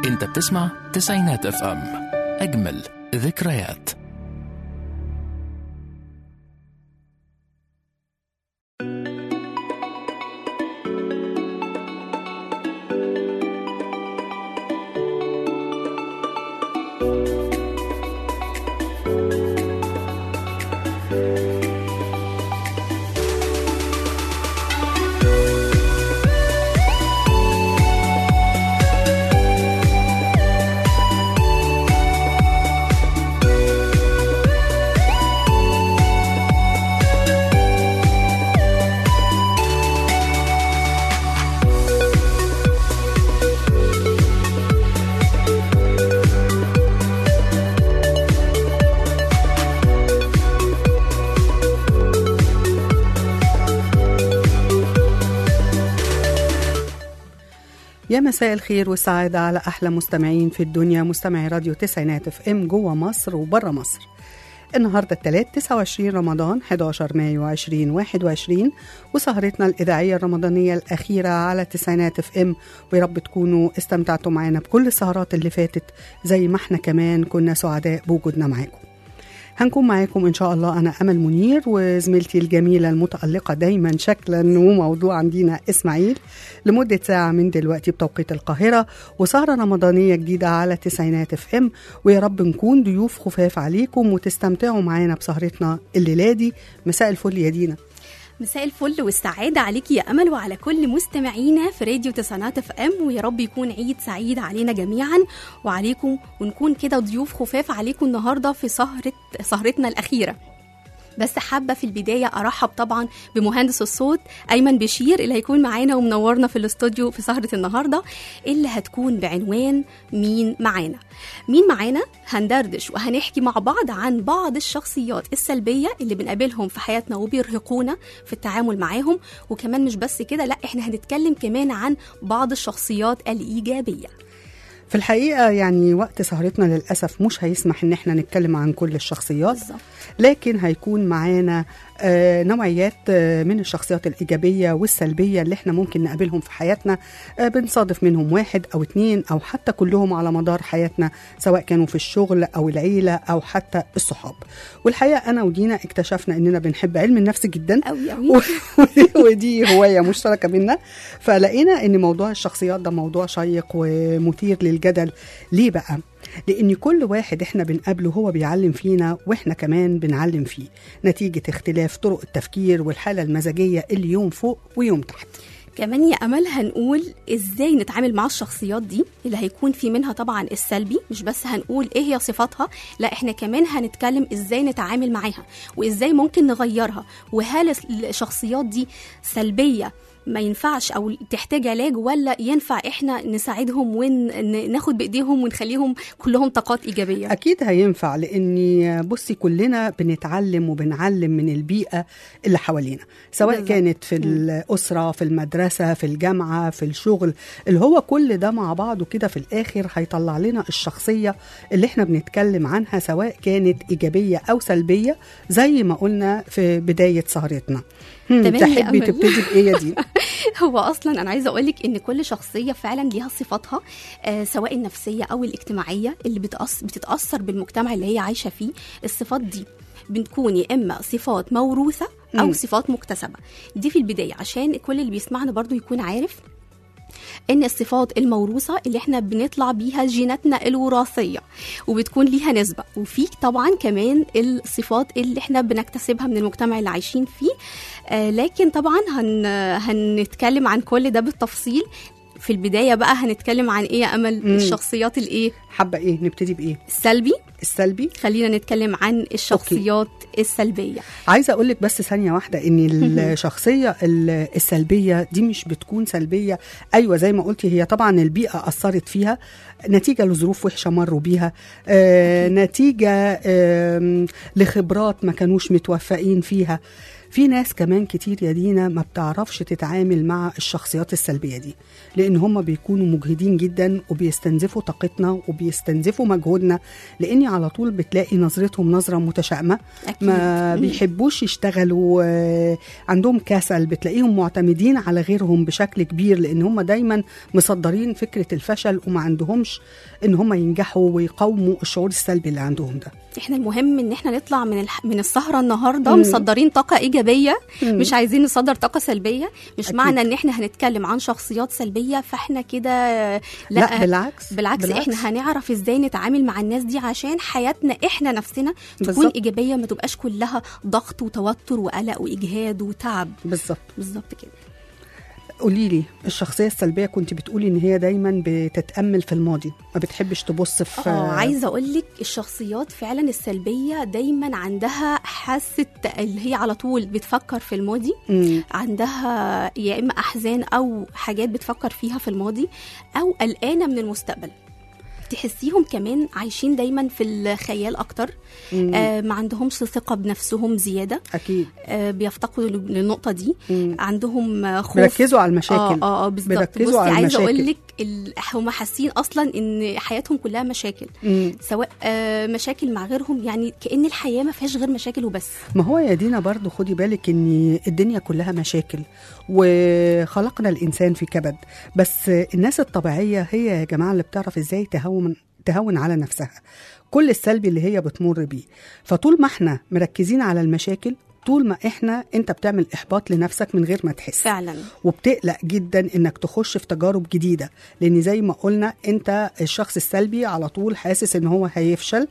انت بتسمع تسعينات اف ام اجمل ذكريات يا مساء الخير والسعادة على أحلى مستمعين في الدنيا مستمعي راديو تسعينات اف ام جوه مصر وبره مصر النهاردة الثلاث 29 رمضان 11 مايو 2021 وسهرتنا الإذاعية الرمضانية الأخيرة على تسعينات اف ام ويا رب تكونوا استمتعتوا معانا بكل السهرات اللي فاتت زي ما احنا كمان كنا سعداء بوجودنا معاكم هنكون معاكم ان شاء الله انا امل منير وزميلتي الجميله المتالقه دايما شكلا وموضوعا دينا اسماعيل لمده ساعه من دلوقتي بتوقيت القاهره وسهره رمضانيه جديده على تسعينات اف ام ويا رب نكون ضيوف خفاف عليكم وتستمتعوا معانا بسهرتنا الليله دي مساء الفل يا دينا مساء الفل والسعادة عليكي يا أمل وعلى كل مستمعينا في راديو تسعينات اف ام ويا رب يكون عيد سعيد علينا جميعا وعليكم ونكون كده ضيوف خفاف عليكم النهاردة في سهرة سهرتنا الأخيرة بس حابة في البداية أرحب طبعا بمهندس الصوت أيمن بشير اللي هيكون معانا ومنورنا في الاستوديو في سهرة النهاردة اللي هتكون بعنوان مين معانا مين معانا هندردش وهنحكي مع بعض عن بعض الشخصيات السلبية اللي بنقابلهم في حياتنا وبيرهقونا في التعامل معاهم وكمان مش بس كده لا احنا هنتكلم كمان عن بعض الشخصيات الإيجابية في الحقيقه يعني وقت سهرتنا للاسف مش هيسمح ان احنا نتكلم عن كل الشخصيات بالظبط لكن هيكون معانا آه، نوعيات آه، من الشخصيات الإيجابية والسلبية اللي احنا ممكن نقابلهم في حياتنا آه، بنصادف منهم واحد أو اتنين أو حتى كلهم على مدار حياتنا سواء كانوا في الشغل أو العيلة أو حتى الصحاب والحقيقة أنا ودينا اكتشفنا إننا بنحب علم النفس جدا أوي أوي و- ودي هواية مشتركة بينا فلقينا ان موضوع الشخصيات ده موضوع شيق ومثير للجدل ليه بقى لان كل واحد احنا بنقابله هو بيعلم فينا واحنا كمان بنعلم فيه نتيجة اختلاف طرق التفكير والحالة المزاجية اللي يوم فوق ويوم تحت كمان يا امل هنقول ازاي نتعامل مع الشخصيات دي اللي هيكون في منها طبعا السلبي مش بس هنقول ايه هي صفاتها لا احنا كمان هنتكلم ازاي نتعامل معاها وازاي ممكن نغيرها وهل الشخصيات دي سلبيه ما ينفعش او تحتاج علاج ولا ينفع احنا نساعدهم وناخد بايديهم ونخليهم كلهم طاقات ايجابيه اكيد هينفع لاني بصي كلنا بنتعلم وبنعلم من البيئه اللي حوالينا سواء بالظبط. كانت في الاسره في المدرسه في الجامعه في الشغل اللي هو كل ده مع بعضه كده في الاخر هيطلع لنا الشخصيه اللي احنا بنتكلم عنها سواء كانت ايجابيه او سلبيه زي ما قلنا في بدايه سهرتنا هم، تمام يا تحبي أمل. تبتدي بايه دي هو اصلا انا عايزه اقول لك ان كل شخصيه فعلا ليها صفاتها آه سواء النفسيه او الاجتماعيه اللي بتأث... بتتاثر بالمجتمع اللي هي عايشه فيه الصفات دي بتكون يا اما صفات موروثه او مم. صفات مكتسبه دي في البدايه عشان كل اللي بيسمعنا برضو يكون عارف ان الصفات الموروثه اللي احنا بنطلع بيها جيناتنا الوراثيه وبتكون ليها نسبه وفي طبعا كمان الصفات اللي احنا بنكتسبها من المجتمع اللي عايشين فيه آه لكن طبعا هن هنتكلم عن كل ده بالتفصيل في البدايه بقى هنتكلم عن ايه يا امل مم. الشخصيات الايه حابه ايه نبتدي بايه السلبي السلبي خلينا نتكلم عن الشخصيات السلبيه عايزه اقول لك بس ثانيه واحده ان الشخصيه ال- السلبيه دي مش بتكون سلبيه ايوه زي ما قلتي هي طبعا البيئه اثرت فيها نتيجه لظروف وحشه مروا بيها آه نتيجه آه لخبرات ما كانوش متوفقين فيها في ناس كمان كتير يا دينا ما بتعرفش تتعامل مع الشخصيات السلبيه دي لان هم بيكونوا مجهدين جدا وبيستنزفوا طاقتنا وبيستنزفوا مجهودنا لاني على طول بتلاقي نظرتهم نظره متشائمه أكيد. ما مم. بيحبوش يشتغلوا آه، عندهم كسل بتلاقيهم معتمدين على غيرهم بشكل كبير لان هم دايما مصدرين فكره الفشل وما عندهمش ان هم ينجحوا ويقاوموا الشعور السلبي اللي عندهم ده احنا المهم ان احنا نطلع من الح... من السهره النهارده مم. مصدرين طاقه ايجابيه مم. مش عايزين نصدر طاقه سلبيه مش أكيد. معنى ان احنا هنتكلم عن شخصيات سلبيه فاحنا كده لا, لا بالعكس بالعكس, بالعكس احنا هنعرف ازاي نتعامل مع الناس دي عشان حياتنا احنا نفسنا تكون بالظبط. ايجابيه ما تبقاش كلها ضغط وتوتر وقلق واجهاد وتعب بالظبط بالظبط كده قولي لي الشخصيه السلبيه كنت بتقولي ان هي دايما بتتامل في الماضي ما بتحبش تبص في اه عايزه اقول لك الشخصيات فعلا السلبيه دايما عندها حاسه اللي هي على طول بتفكر في الماضي مم. عندها يا اما احزان او حاجات بتفكر فيها في الماضي او قلقانه من المستقبل تحسيهم كمان عايشين دايما في الخيال اكتر مم. آه ما عندهمش ثقه بنفسهم زياده اكيد آه بيفتقدوا للنقطه دي مم. عندهم آه، خوف بيركزوا على اه المشاكل اه اه بالظبط بيركزوا بصي على عايزه اقول المشاكل. لك ال- هم حاسين اصلا ان حياتهم كلها مشاكل مم. سواء آه مشاكل مع غيرهم يعني كأن الحياة ما فيهاش غير مشاكل وبس ما هو يا دينا برضو خدي بالك ان الدنيا كلها مشاكل وخلقنا الانسان في كبد بس الناس الطبيعيه هي يا جماعه اللي بتعرف ازاي تهون تهون على نفسها كل السلبي اللي هي بتمر بيه فطول ما احنا مركزين على المشاكل طول ما احنا انت بتعمل احباط لنفسك من غير ما تحس فعلا وبتقلق جدا انك تخش في تجارب جديده لان زي ما قلنا انت الشخص السلبي على طول حاسس ان هو هيفشل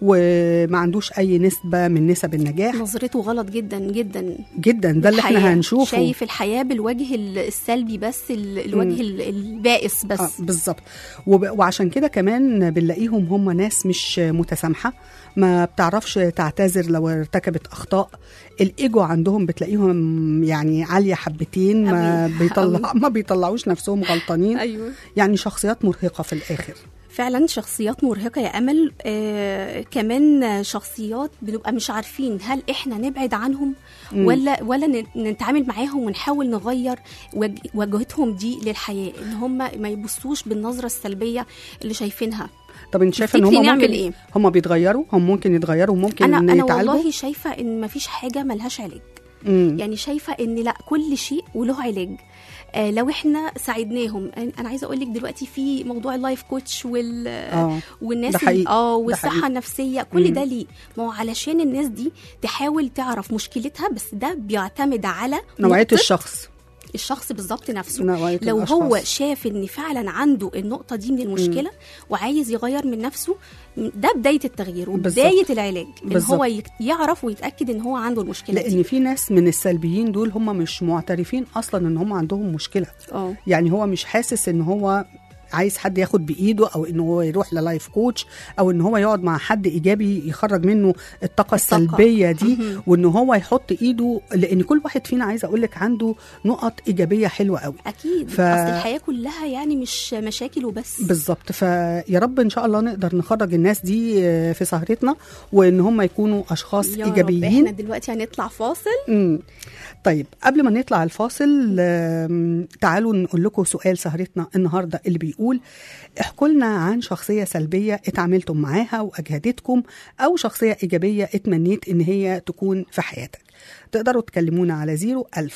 وما عندوش اي نسبه من نسب النجاح نظرته غلط جدا جدا جدا ده اللي احنا الحياة. هنشوفه شايف الحياة بالوجه ال- السلبي بس ال- الوجه ال- البائس بس آه بالظبط وب- وعشان كده كمان بنلاقيهم هم ناس مش متسامحه ما بتعرفش تعتذر لو ارتكبت اخطاء الايجو عندهم بتلاقيهم يعني عاليه حبتين ما أوي. بيطلع ما بيطلعوش نفسهم غلطانين ايوه يعني شخصيات مرهقه في الاخر فعلا شخصيات مرهقة يا أمل آه كمان شخصيات بنبقى مش عارفين هل إحنا نبعد عنهم مم. ولا ولا ن- نتعامل معاهم ونحاول نغير وج- وجهتهم دي للحياة إن هم ما يبصوش بالنظرة السلبية اللي شايفينها طب انت شايفه ان تفتكري هم نعمل ممكن إيه؟ هم بيتغيروا هم ممكن يتغيروا وممكن أنا أنا يتعالجوا والله شايفة إن مفيش حاجة ملهاش علاج مم. يعني شايفه ان لا كل شيء وله علاج آه لو احنا ساعدناهم انا عايزه اقول لك دلوقتي في موضوع اللايف كوتش وال اه والناس ده حقيقي. ال- اه ده والصحه حقيقي. النفسيه كل مم. ده ليه ما هو علشان الناس دي تحاول تعرف مشكلتها بس ده بيعتمد على نوعيه نقطة الشخص الشخص بالظبط نفسه نوعيه لو الأشخاص. هو شاف ان فعلا عنده النقطه دي من المشكله وعايز يغير من نفسه ده بدايه التغيير وبدايه العلاج ان بالظبط. هو يك- يعرف ويتاكد ان هو عنده المشكله دي لان في ناس من السلبيين دول هم مش معترفين اصلا ان هم عندهم مشكله اه يعني هو مش حاسس ان هو عايز حد ياخد بايده او ان هو يروح للايف كوتش او ان هو يقعد مع حد ايجابي يخرج منه الطاقه الطاقة. السلبيه دي مهم. وان هو يحط ايده لان كل واحد فينا عايز اقول لك عنده نقط ايجابيه حلوه قوي اكيد ف- ف... اصل الحياه كلها يعني مش مشاكل وبس بالظبط فيا رب ان شاء الله نقدر نخرج الناس دي آه، في سهرتنا وان هم يكونوا اشخاص يا رب ايجابيين احنا دلوقتي هنطلع فاصل مم. طيب قبل ما نطلع الفاصل آم، تعالوا نقول لكم سؤال سهرتنا النهارده اللي بيقول احكوا لنا عن شخصيه سلبيه اتعاملتم معاها واجهدتكم او شخصيه ايجابيه اتمنيت ان هي تكون في حياتك تقدروا تكلمونا على 0 1000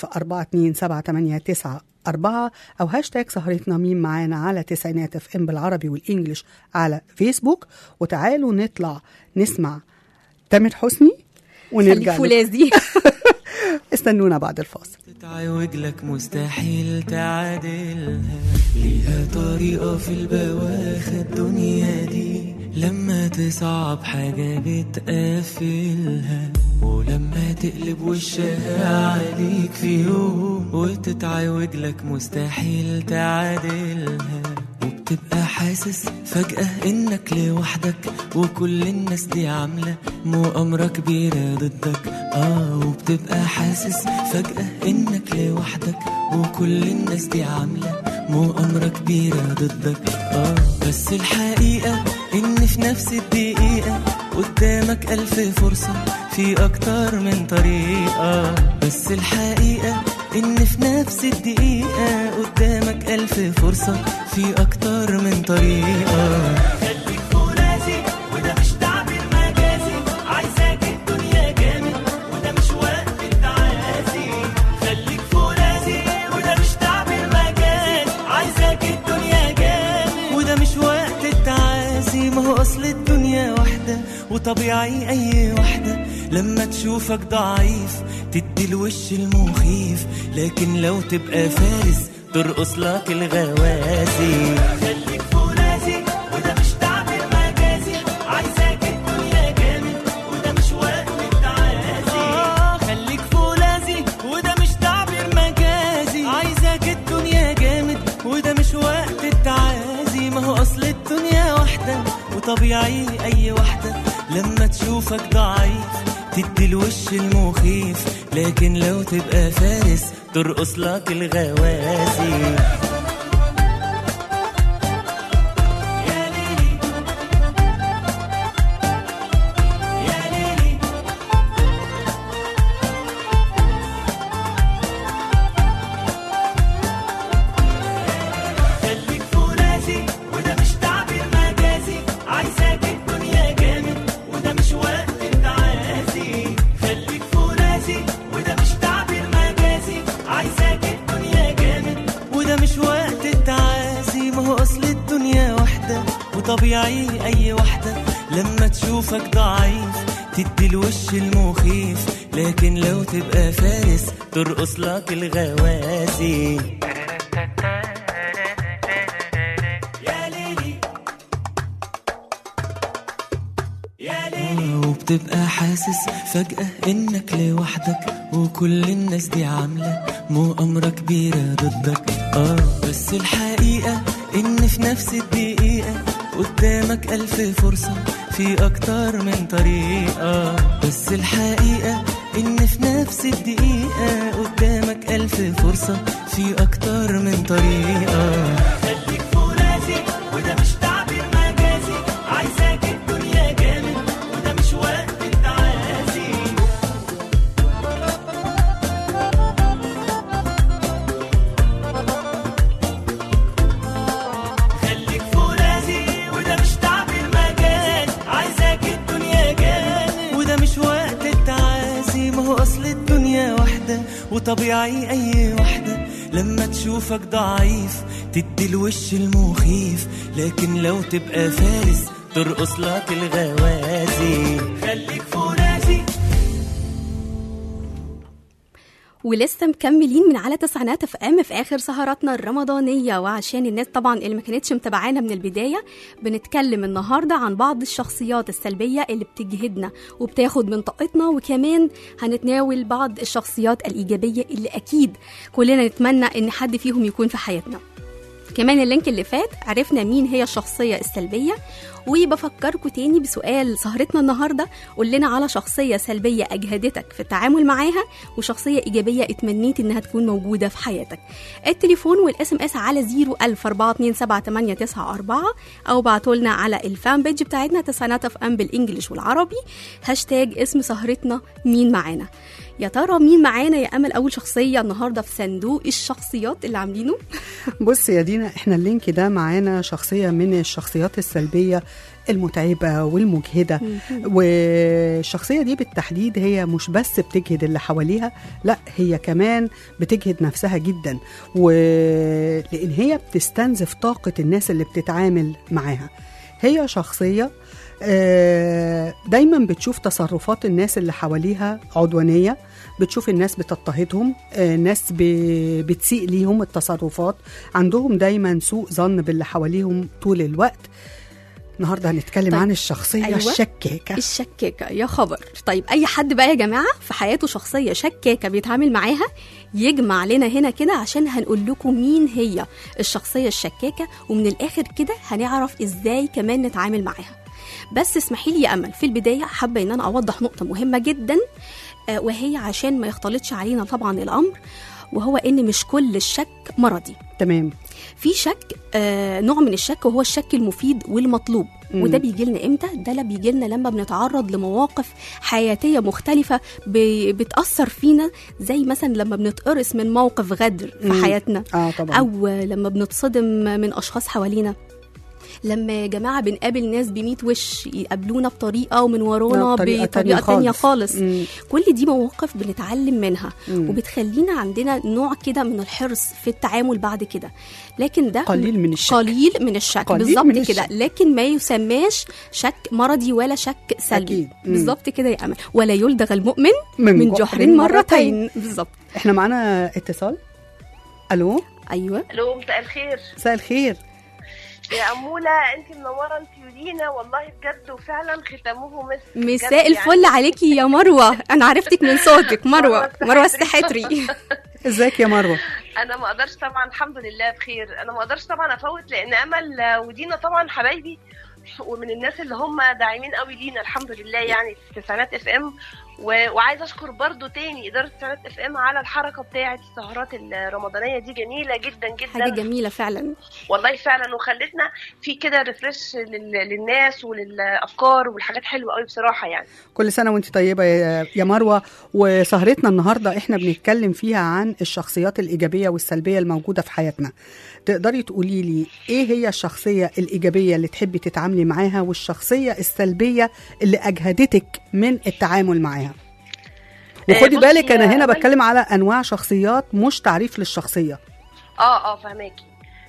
427 أربعة أو هاشتاج سهرتنا مين معانا على تسعينات اف ام بالعربي والإنجليش على فيسبوك وتعالوا نطلع نسمع تامر حسني ونرجع خليك لكم. فولاذي استنونا بعد الفاصل تتعوج لك مستحيل تعادلها ليها طريقة في البواخ الدنيا دي لما تصعب حاجة بتقفلها ولما تقلب وشها عليك في يوم وتتعوج لك مستحيل تعادلها وبتبقى حاسس فجأة انك لوحدك وكل الناس دي عاملة مؤامرة كبيرة ضدك اه وبتبقى حاسس فجأة انك لوحدك وكل الناس دي عاملة مؤامرة كبيرة ضدك اه بس الحقيقة ان في نفس الدقيقة قدامك ألف فرصة في أكتر من طريقة بس الحقيقة إن في نفس الدقيقة قدامك ألف فرصة في أكتر من طريقة خليك فرازي وده مش تعبير مجازي عايزاك الدنيا جامد وده مش وقت التعازي خليك فرازي وده مش تعبير مجازي عايزاك الدنيا جامد وده مش وقت التعازي ما هو اصل الدنيا واحدة وطبيعي اي واحدة لما تشوفك ضعيف تدي الوش المخيف لكن لو تبقى فارس ترقص لك الغوازي خليك فرازي وده مش تعبير مجازي عايزاك الدنيا جامد وده مش وقت التعازي آه خليك فولاذي وده مش تعبير مجازي عايزاك الدنيا جامد وده مش وقت التعازي ما هو اصل الدنيا واحدة وطبيعي اي واحدة لما تشوفك ضعيف تدي الوش المخيف لكن لو تبقى فارس ترقص لك الغوازي يا ليلي يا ليلي خليك فرازي وده مش تعبير مجازي عايزاك الدنيا جامد وده مش وقت التعازي خليك فرازي وده مش تعبير مجازي عايزاك الدنيا جامد وده مش وقت التعازي ما هو اصل الدنيا واحدة وطبيعي اي واحدة لما تشوفك ضعيف تدي الوش المخيف لكن لو تبقى فارس ترقص لك الغوازي يا ليلي يا ليلي وبتبقى حاسس فجأة انك لوحدك وكل الناس دي عاملة مؤامرة كبيرة ضدك اه بس الحقيقة ان في نفس الدقيقة قدامك ألف فرصة في أكتر من طريقة بس الحقيقة إن في نفس الدقيقة قدامك ألف فرصة في أكتر من طريقة خليك فرازي وده مش تعبير مجازي عايزاك الدنيا جامد وده مش وقت التعازي خليك فرازي وده مش تعبير مجاز عايزاك الدنيا جامد وده مش وقت التعازي ما هو اصل الدنيا واحدة وطبيعي اي واحدة لما تشوفك ضعيف تدي الوش المخيف لكن لو تبقى فارس ترقص لك الغوازي خليك فرازي ولسه مكملين من على تسعينات اف ام في اخر سهراتنا الرمضانيه وعشان الناس طبعا اللي ما كانتش متابعانا من البدايه بنتكلم النهارده عن بعض الشخصيات السلبيه اللي بتجهدنا وبتاخد من طاقتنا وكمان هنتناول بعض الشخصيات الايجابيه اللي اكيد كلنا نتمنى ان حد فيهم يكون في حياتنا كمان اللينك اللي فات عرفنا مين هي الشخصية السلبية وبفكركم تاني بسؤال سهرتنا النهاردة قول لنا على شخصية سلبية أجهدتك في التعامل معاها وشخصية إيجابية اتمنيت إنها تكون موجودة في حياتك التليفون والاس ام اس على 014278994 أو بعتولنا على الفان بيج بتاعتنا تسعينات اف ام بالإنجليش والعربي هاشتاج اسم سهرتنا مين معانا يا ترى مين معانا يا امل اول شخصيه النهارده في صندوق الشخصيات اللي عاملينه بص يا دينا احنا اللينك ده معانا شخصية من الشخصيات السلبية المتعبة والمجهدة والشخصية دي بالتحديد هي مش بس بتجهد اللي حواليها لا هي كمان بتجهد نفسها جدا ولأن هي بتستنزف طاقة الناس اللي بتتعامل معاها هي شخصية آه، دايما بتشوف تصرفات الناس اللي حواليها عدوانية بتشوف الناس بتضطهدهم آه، ناس ب- بتسيء ليهم التصرفات عندهم دايما سوء ظن باللي حواليهم طول الوقت النهارده هنتكلم طيب. طيب. عن الشخصية أيوة. أيوة. الشكاكة الشكاكة يا خبر طيب أي حد بقى يا جماعة في حياته شخصية شكاكة بيتعامل معاها يجمع لنا هنا كده عشان هنقول لكم مين هي الشخصية الشكاكة ومن الآخر كده هنعرف إزاي كمان نتعامل معاها بس اسمحي لي يا أمل في البداية حابة إن أنا أوضح نقطة مهمة جدا آه، وهي عشان ما يختلطش علينا طبعا الأمر وهو إن مش كل الشك مرضي تمام في شك آه نوع من الشك وهو الشك المفيد والمطلوب مم. وده بيجي لنا امتى ده لا بيجي لنا لما بنتعرض لمواقف حياتيه مختلفه ب- بتاثر فينا زي مثلا لما بنتقرص من موقف غدر في مم. حياتنا اه طبعا او لما بنتصدم من اشخاص حوالينا لما يا جماعه بنقابل ناس ب وش يقابلونا بطريقه ومن ورانا بطريقة بطريقه تانية خالص مم. كل دي مواقف بنتعلم منها مم. وبتخلينا عندنا نوع كده من الحرص في التعامل بعد كده لكن ده قليل من الشك قليل من الشك قليل بالظبط من كده الشك. لكن ما يسماش شك مرضي ولا شك سلبي أكيد. مم. بالظبط كده يا امل ولا يلدغ المؤمن من من جحر جحر مرتين بالظبط احنا معانا اتصال الو ايوه الو مساء الخير مساء الخير يا أمولة أنت منورة أنت ولينا والله بجد وفعلا ختموه مسك بجد مساء الفل عليكي يا مروه انا عرفتك من صوتك مروه مروه السحاتري ازيك يا مروه أنا ما أقدرش طبعا الحمد لله بخير أنا ما أقدرش طبعا أفوت لأن أمل ودينا طبعا حبايبي ومن الناس اللي هم داعمين قوي لينا الحمد لله يعني في تسعينات اف ام و... وعايزه اشكر برضو تاني اداره تسعينات اف ام على الحركه بتاعه السهرات الرمضانيه دي جميله جدا جدا حاجه جميله فعلا والله فعلا وخلتنا في كده ريفرش لل... للناس وللافكار والحاجات حلوه قوي بصراحه يعني كل سنه وانت طيبه يا يا مروه وسهرتنا النهارده احنا بنتكلم فيها عن الشخصيات الايجابيه والسلبيه الموجوده في حياتنا تقدري تقولي لي ايه هي الشخصيه الايجابيه اللي تحبي تتعاملي معاها والشخصيه السلبيه اللي اجهدتك من التعامل معاها وخدي بصي بالك انا يا هنا أمل. بتكلم على انواع شخصيات مش تعريف للشخصيه اه اه فهماكي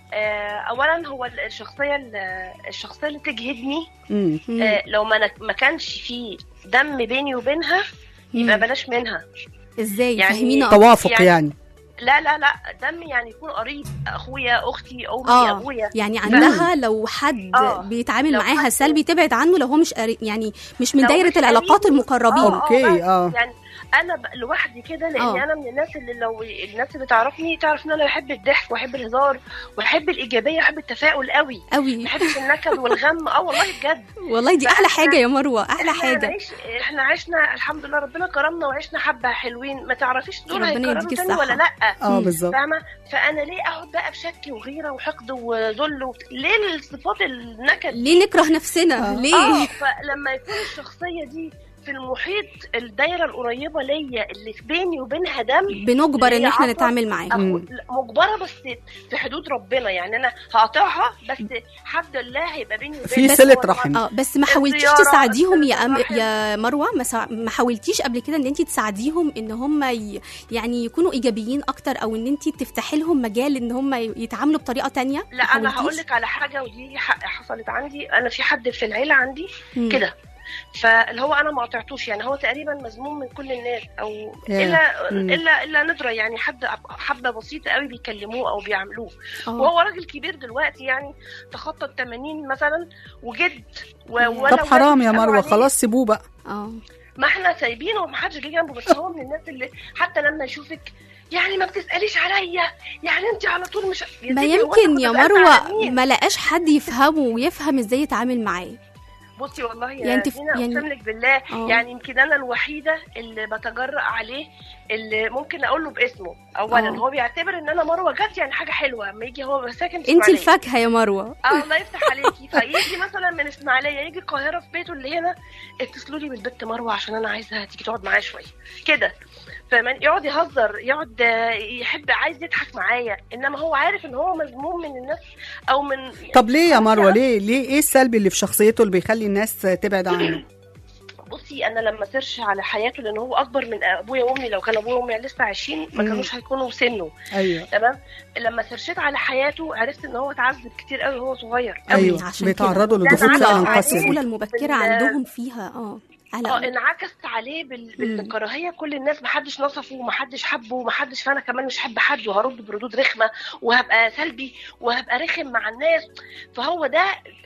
آه اولا هو الشخصيه ال- الشخصيه اللي تجهدني امم مم. آه لو ما نك- ما كانش في دم بيني وبينها يبقى مم. بلاش منها ازاي يعني فهمينا أكتر. توافق يعني- يعني لا لا لا دم يعني يكون قريب اخويا اختي امي اه ابويا يعني عندها لو حد آه. بيتعامل لو معاها حد- سلبي تبعد عنه لو هو مش قري... يعني مش من لو دايره مش العلاقات قريب. المقربين آه، أوكي، بس آه. يعني انا ب- لوحدي كده لان آه. انا من الناس اللي لو الناس اللي تعرفني تعرف ان انا بحب الضحك واحب الهزار واحب الايجابيه واحب التفاؤل قوي ما قوي بحبش النكد والغم اه والله بجد والله دي احلى حاجه يا مروه احلى احنا حاجه نعيش احنا عشنا الحمد لله ربنا كرمنا وعشنا حبه حلوين ما تعرفيش دول ربنا هيكرموا يديك تاني الصحة. ولا لا اه مم. بالظبط فاهمه فانا ليه اقعد بقى بشك وغيره وحقد وذل و... ليه الصفات النكد ليه نكره نفسنا آه. ليه اه فلما يكون الشخصيه دي في المحيط الدايره القريبه ليا اللي في بيني وبينها دم بنجبر ان هي احنا عطا- نتعامل معاه أخو... مم. لا، مجبره بس في حدود ربنا يعني انا هقاطعها بس الحمد لله هيبقى بيني في وبينها صلة هو رحم. اه بس ما حاولتيش الزيارة، تساعديهم يا أم... الرحم. يا مروه ما, سا... ما حاولتيش قبل كده ان انت تساعديهم ان هم ي... يعني يكونوا ايجابيين اكتر او ان انت تفتحي لهم مجال ان هم ي- يتعاملوا بطريقه تانية لا ما انا حاولتيش؟ هقول لك على حاجه ودي ح- حصلت عندي انا في حد في العيله عندي مم. كده فاللي هو انا ما قطعتوش يعني هو تقريبا مذموم من كل الناس او ياه. الا مم. الا الا ندره يعني حد حبه بسيطه قوي بيكلموه او بيعملوه آه. وهو راجل كبير دلوقتي يعني تخطى ال 80 مثلا وجد و- ياه. ولا طب حرام واحد يا يسألوا مروه عليه. خلاص سيبوه بقى اه ما احنا سايبينه ومحدش جه جنبه بس هو من الناس اللي حتى لما يشوفك يعني ما بتساليش عليا يعني انت على طول مش يا ما ستي هو أنا يمكن كنت يا سألت على مروه مين؟ ما لقاش حد يفهمه ويفهم ازاي يتعامل معاه بصي والله يا يعني انت ف- دينا يعني- اقسم لك بالله آه. يعني يمكن انا الوحيده اللي بتجرأ عليه اللي ممكن اقول له باسمه اولا آه. هو بيعتبر ان انا مروه جت يعني حاجه حلوه اما يجي هو ساكن في انت إسماعيلية. الفاكهه يا مروه اه الله يفتح عليكي فيجي مثلا من اسماعيليه يجي القاهره في بيته اللي هنا اتصلوا لي بالبت مروه عشان انا عايزها تيجي تقعد معايا شويه كده فمن يقعد يهزر يقعد آه، يحب عايز يضحك معايا انما هو عارف ان هو مذموم من الناس او من طب ليه يا مروه ليه ليه ايه السلبي اللي في شخصيته اللي بيخلي الناس تبعد عنه بصي انا لما سيرش على حياته لان هو اكبر من ابويا وامي لو كان ابويا وامي لسه عايشين ما مم. كانوش هيكونوا سنه ايوه تمام لما سيرشيت على حياته عرفت ان هو اتعذب كتير قوي وهو صغير قوي. ايوه عشان بيتعرضوا كده. لضغوط ده فعلا أنا قاسيه الطفوله المبكره بال- عندهم فيها اه اه قلق انعكس عليه بال... بالكراهيه كل الناس محدش نصفه ومحدش حبه ومحدش فانا كمان مش هحب حد وهرد بردود رخمه وهبقى سلبي وهبقى رخم مع الناس فهو ده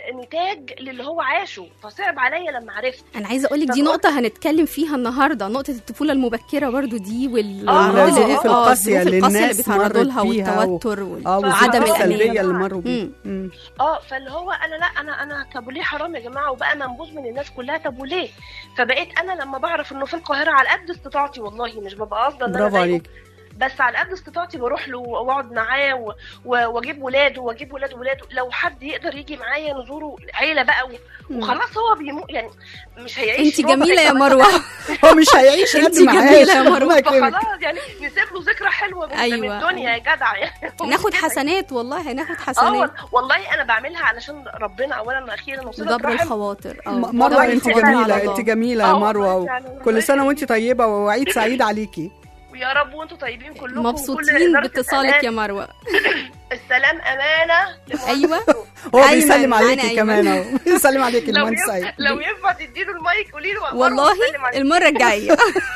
نتاج للي هو عاشه فصعب عليا لما عرفت انا عايزه اقول لك دي طب نقطه هنتكلم فيها النهارده نقطه الطفوله المبكره برضو دي وال آه، والظروف- الظروف آه، القاسية الظروف اللي القاسيه اللي الناس بيتعرضوا مرت لها بيها و- والتوتر وال- اه وعدم والظروف الأمان. السلبيه اللي مروا بيها مم. مم. اه فاللي هو انا لا انا انا طب وليه حرام يا جماعه وبقى منبوذ من الناس كلها طب وليه فبقيت انا لما بعرف انه في القاهره على قد استطاعتي والله مش ببقى قصده ان انا برافو أضايقه. عليك بس على قد استطاعتي بروح له واقعد معاه و- و- واجيب ولاده واجيب ولاد ولاده لو حد يقدر يجي معايا نزوره عيله بقى و- وخلاص هو بيموت يعني مش هيعيش انت ربع جميله يا كمان. مروه هو مش هيعيش قد انتي ما جميلة عايش يا مروة. الله يكرمك. فخلاص يعني نسيب له ذكرى حلوه من أيوة. من الدنيا يا جدع يعني ناخد كده. حسنات والله هناخد اه حسنات وال- والله انا بعملها علشان ربنا اولا واخيرا وصلة جبر رحم الخواطر اه م- جبر مروه انت الخواطر على جميله الله. انت جميله يا آه، مروه والله فعلا. كل سنه وانت طيبه وعيد سعيد عليكي ويا رب وانتم طيبين كلكم وكل مبسوطين إدارة باتصالك يا السلام. مروه السلام امانه لمؤسسة أيوة. السوق. هو أيمن، بيسلم معانا عليكي أيمن. كمان اهو بيسلم عليكي لو المهندس ينفع سعيد لو ينفع تديله المايك قولي له والله المره الجايه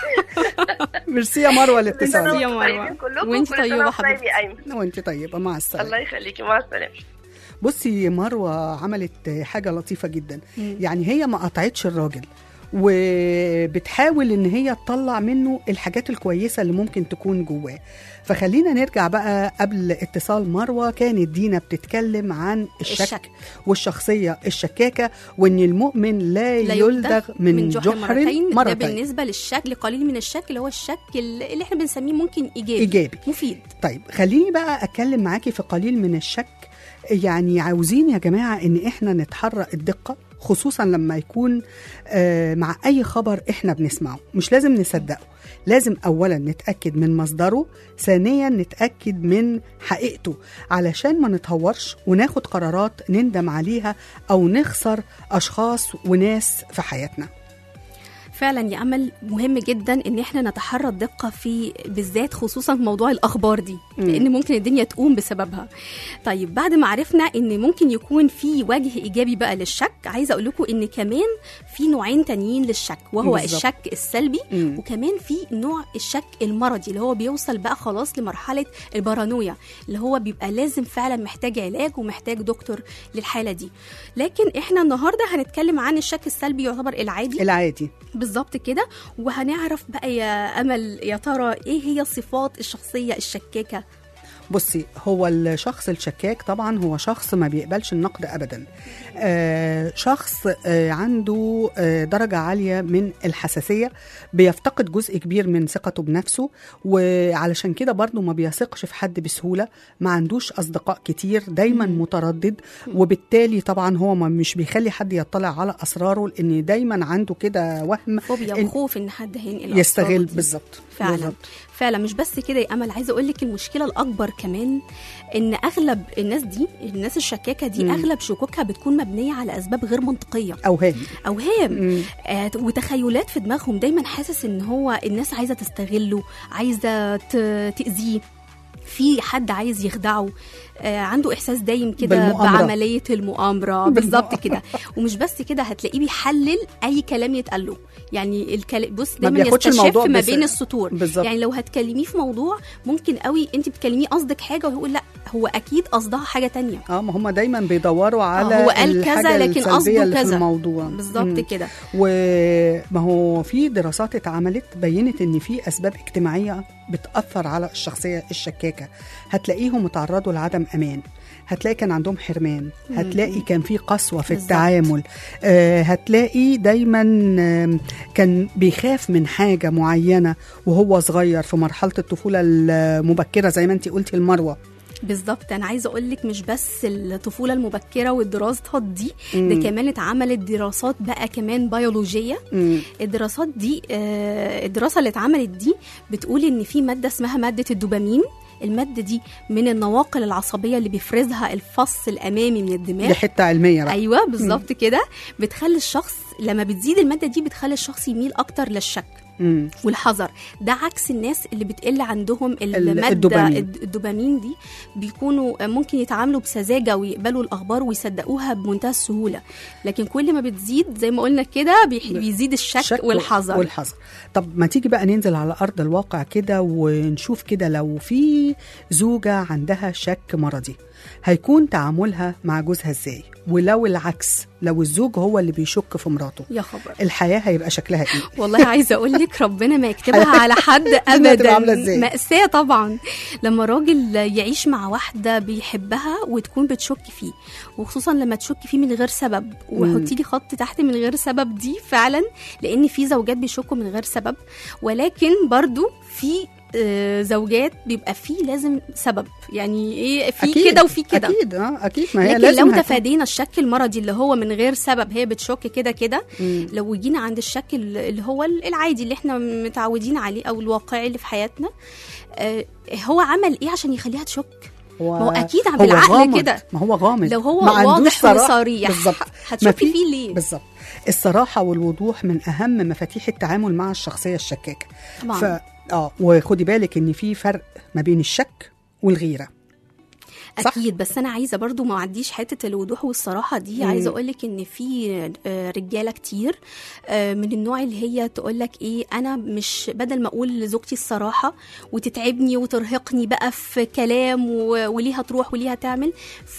ميرسي يا مروه الاتصال ميرسي يا مروة. وانت طيبة حبيبتي. حبيبتي وانت طيبه مع السلامه الله يخليكي مع السلامه بصي مروه عملت حاجه لطيفه جدا مم. يعني هي ما قطعتش الراجل وبتحاول ان هي تطلع منه الحاجات الكويسه اللي ممكن تكون جواه فخلينا نرجع بقى قبل اتصال مروه كانت دينا بتتكلم عن الشك, الشك. الشك. والشخصيه الشكاكه وان المؤمن لا, لا يلدغ من, من جحر مرتين, ده مرتين بالنسبه للشك لقليل من الشك اللي هو الشك اللي اللي احنا بنسميه ممكن ايجابي ايجابي مفيد طيب خليني بقى اتكلم معاكي في قليل من الشك يعني عاوزين يا جماعه ان احنا نتحرى الدقه خصوصا لما يكون آه، مع اي خبر احنا بنسمعه مش لازم نصدقه لازم اولا نتاكد من مصدره ثانيا نتاكد من حقيقته علشان ما نتهورش وناخد قرارات نندم عليها او نخسر اشخاص وناس في حياتنا فعلا يا امل مهم جدا ان احنا نتحرى الدقه في بالذات خصوصا في موضوع الاخبار دي مم. لان ممكن الدنيا تقوم بسببها طيب بعد ما عرفنا ان ممكن يكون في وجه ايجابي بقى للشك عايزه اقول لكم ان كمان في نوعين تانيين للشك وهو بالظبط. الشك السلبي مم. وكمان في نوع الشك المرضي اللي هو بيوصل بقى خلاص لمرحله البارانويا اللي هو بيبقى لازم فعلا محتاج علاج ومحتاج دكتور للحاله دي لكن احنا النهارده هنتكلم عن الشك السلبي يعتبر العادي العادي بالظبط كده وهنعرف بقى يا امل يا ترى ايه هي صفات الشخصيه الشكاكه بصي هو الشخص الشكاك طبعا هو شخص ما بيقبلش النقد ابدا آه شخص آه عنده آه درجه عاليه من الحساسيه بيفتقد جزء كبير من ثقته بنفسه وعلشان كده برضه ما بيثقش في حد بسهوله ما عندوش اصدقاء كتير دايما متردد وبالتالي طبعا هو ما مش بيخلي حد يطلع على اسراره لان دايما عنده كده وهم فوبيا إن- وخوف ان حد هينقل يستغل أسراره دي. بالظبط فعلا بالظبط. فعلا مش بس كده يا امل عايزه اقول لك المشكله الاكبر كمان ان اغلب الناس دي الناس الشكاكه دي مم. اغلب شكوكها بتكون مبنيه على اسباب غير منطقيه اوهام اوهام مم. آه وتخيلات في دماغهم دايما حاسس ان هو الناس عايزه تستغله عايزه ت- تاذيه في حد عايز يخدعه آه عنده احساس دايم كده بالمؤامرة. بعمليه المؤامره بالظبط كده ومش بس كده هتلاقيه بيحلل اي كلام يتقال له يعني الكلام بص ما دايما بياخدش يستشف الموضوع ما بس- بين السطور بالظبط. يعني لو هتكلميه في موضوع ممكن قوي انت بتكلميه قصدك حاجه وهو يقول لا هو اكيد قصدها حاجه تانية اه ما هم دايما بيدوروا على هو قال كذا الحاجة لكن السلبية قصده اللي في كذا. الموضوع بالظبط مم. كده وما هو في دراسات اتعملت بينت ان في اسباب اجتماعيه بتاثر على الشخصيه الشكاكه هتلاقيهم اتعرضوا لعدم امان هتلاقي كان عندهم حرمان هتلاقي كان في قسوه في بالظبط. التعامل آه هتلاقي دايما آم، كان بيخاف من حاجه معينه وهو صغير في مرحله الطفوله المبكره زي ما انت قلتي المروه بالظبط انا عايزه اقول لك مش بس الطفوله المبكره والدراسات دي مم. ده كمان اتعملت دراسات بقى كمان بيولوجيه مم. الدراسات دي آه، الدراسه اللي اتعملت دي بتقول ان في ماده اسمها ماده الدوبامين الماده دي من النواقل العصبيه اللي بيفرزها الفص الامامي من الدماغ دي حته علميه بقى ايوه بالظبط كده بتخلي الشخص لما بتزيد الماده دي بتخلي الشخص يميل اكتر للشك مم. والحذر ده عكس الناس اللي بتقل عندهم الماده الدوبامين. الد- الدوبامين دي بيكونوا ممكن يتعاملوا بسذاجه ويقبلوا الاخبار ويصدقوها بمنتهى السهوله لكن كل ما بتزيد زي ما قلنا كده بيح- بيزيد الشك الشك والحذر والحذر طب ما تيجي بقى ننزل على ارض الواقع كده ونشوف كده لو في زوجه عندها شك مرضي هيكون تعاملها مع جوزها ازاي ولو العكس لو الزوج هو اللي بيشك في مراته يا خبر الحياه هيبقى شكلها ايه والله عايزه اقول لك ربنا ما يكتبها على حد الدنيا هتبقى ابدا عاملة إزاي؟ ماساه طبعا لما راجل يعيش مع واحده بيحبها وتكون بتشك فيه وخصوصا لما تشك فيه من غير سبب وحطي لي خط تحت من غير سبب دي فعلا لان في زوجات بيشكوا من غير سبب ولكن برضو في آه، زوجات بيبقى فيه لازم سبب يعني ايه في أكيد، كده وفي كده اكيد اه اكيد ما هي لكن لازم لو هت- تفادينا الشك المرضي اللي هو من غير سبب هي بتشك كده كده مم. لو جينا عند الشك ال- اللي هو العادي اللي احنا متعودين عليه او الواقعي اللي في حياتنا آه، هو عمل ايه عشان يخليها تشك هو ما هو أكيد هو بالعقل غامض. كده. ما هو غامض لو هو ما عندوش واضح صراحة. وصريح بالظبط هتشكي ما في- فيه ليه بالظبط الصراحه والوضوح من اهم مفاتيح التعامل مع الشخصيه الشكاكه طبعا ف اه وخدي بالك ان في فرق ما بين الشك والغيره صح؟ اكيد بس انا عايزه برضو ما اعديش حته الوضوح والصراحه دي مم. عايزه اقول لك ان في آه، رجاله كتير آه، من النوع اللي هي تقول لك ايه انا مش بدل ما اقول لزوجتي الصراحه وتتعبني وترهقني بقى في كلام و- وليها تروح وليها تعمل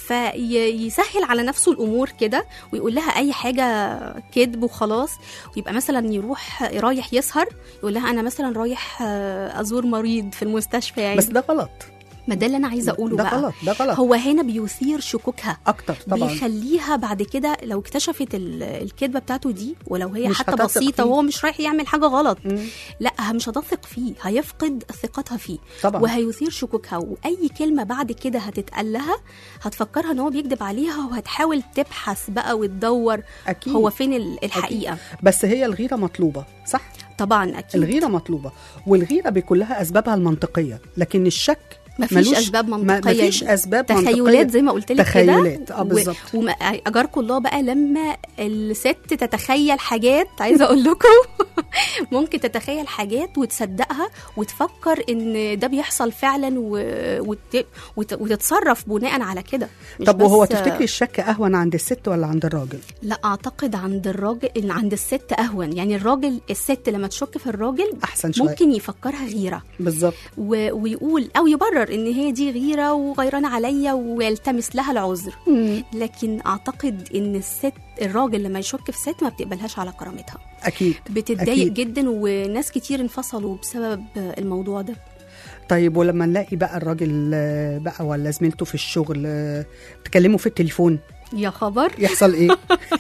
فيسهل على نفسه الامور كده ويقول لها اي حاجه كذب وخلاص ويبقى مثلا يروح رايح يسهر يقول لها انا مثلا رايح آه، ازور مريض في المستشفى يعني بس ده غلط ما ده اللي انا عايزه اقوله ده بقى غلط ده غلط هو هنا بيثير شكوكها اكتر طبعا بيخليها بعد كده لو اكتشفت ال- الكذبه بتاعته دي ولو هي مش حتى هتثق بسيطه فيه. وهو مش رايح يعمل حاجه غلط مم. لا مش هتثق فيه هيفقد ثقتها فيه طبعا وهيثير شكوكها واي كلمه بعد كده هتتقال لها هتفكرها ان هو بيكذب عليها وهتحاول تبحث بقى وتدور اكيد هو فين ال- الحقيقه بس هي الغيره مطلوبه صح طبعا اكيد الغيره مطلوبه والغيره بيكون لها اسبابها المنطقيه لكن الشك مفيش ملوش- اسباب ما- منطقيه مفيش اسباب تخيلات منطقيه زي ما قلت لك كده تخيلات اه بالظبط واجاركم الله بقى لما الست تتخيل حاجات عايزه اقول لكم ممكن تتخيل حاجات وتصدقها وتفكر ان ده بيحصل فعلا و... وت... وت... وتتصرف بناء على كده مش طب وهو بس- تفتكري الشك اهون عند الست ولا عند الراجل لا اعتقد عند الراجل إن عند الست اهون يعني الراجل الست لما تشك في الراجل احسن شويه ممكن يفكرها غيره بالظبط و... ويقول او يبرر ان هي دي غيره وغيرانه عليا ويلتمس لها العذر لكن اعتقد ان الست الراجل لما يشك في ست ما بتقبلهاش على كرامتها اكيد بتتضايق أكيد. جدا وناس كتير انفصلوا بسبب الموضوع ده طيب ولما نلاقي بقى الراجل آه، بقى ولا زميلته في الشغل آه، تكلموا في التليفون يا خبر يحصل ايه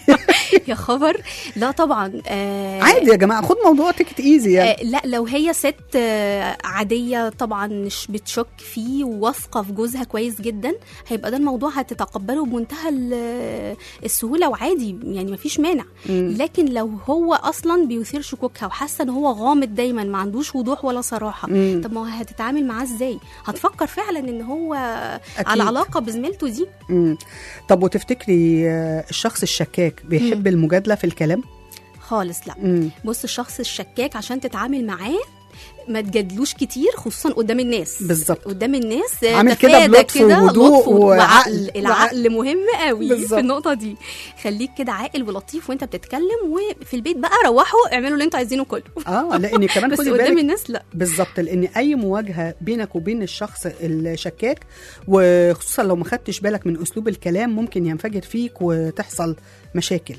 يا خبر لا طبعا آه عادي يا جماعه خد موضوع تيكت ايزي يعني آه لا لو هي ست آه عادية طبعا مش بتشك فيه وواثقة في جوزها كويس جدا هيبقى ده الموضوع هتتقبله بمنتهى ال- السهولة وعادي يعني مفيش مانع مم. لكن لو هو أصلا بيثير شكوكها وحاسة إن هو غامض دايما ما عندوش وضوح ولا صراحة مم. طب ما هو هتتعامل معاه ازاي هتفكر فعلا ان هو أكيد. على علاقة بزميلته دي مم. طب وتفتكري آه، الشخص الشكاك بيحب المجادله في الكلام خالص لا مم. بص الشخص الشكاك عشان تتعامل معاه ما تجادلوش كتير خصوصا قدام الناس بالظبط. قدام الناس عامل كده تفادى بلطف كده وهدوء لطف وعقل. وعقل العقل مهم قوي بالظبط. في النقطه دي خليك كده عاقل ولطيف وانت بتتكلم وفي البيت بقى روحوا اعملوا اللي انتوا عايزينه كله اه لان كمان بس خدي قدام بالك الناس لا بالظبط لان اي مواجهه بينك وبين الشخص الشكاك وخصوصا لو ما خدتش بالك من اسلوب الكلام ممكن ينفجر فيك وتحصل مشاكل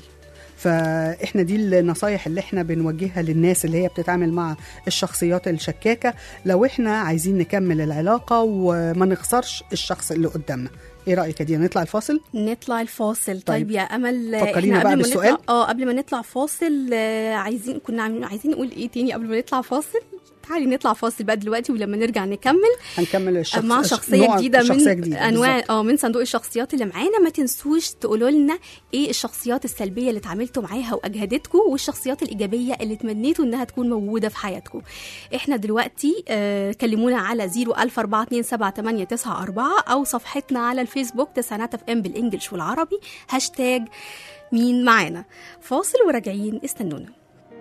فاحنا دي النصايح اللي احنا بنوجهها للناس اللي هي بتتعامل مع الشخصيات الشكاكه لو احنا عايزين نكمل العلاقه وما نخسرش الشخص اللي قدامنا ايه رايك يا دينا نطلع الفاصل نطلع الفاصل طيب, طيب. يا امل فكرينا احنا بقى قبل ما بالسؤال. نطلع اه قبل ما نطلع فاصل آه، عايزين كنا عم- عايزين نقول ايه تاني قبل ما نطلع فاصل تعالي نطلع فاصل بقى دلوقتي ولما نرجع نكمل هنكمل الشخص مع شخصيه نوع جديده شخصية من جديدة انواع بالظبط. اه من صندوق الشخصيات اللي معانا ما تنسوش تقولوا لنا ايه الشخصيات السلبيه اللي اتعاملتوا معاها واجهدتكم والشخصيات الايجابيه اللي تمنيتوا انها تكون موجوده في حياتكم احنا دلوقتي آه كلمونا على 004278994 او صفحتنا على الفيسبوك تسعينات اف ام بالانجلش والعربي هاشتاج مين معانا فاصل وراجعين استنونا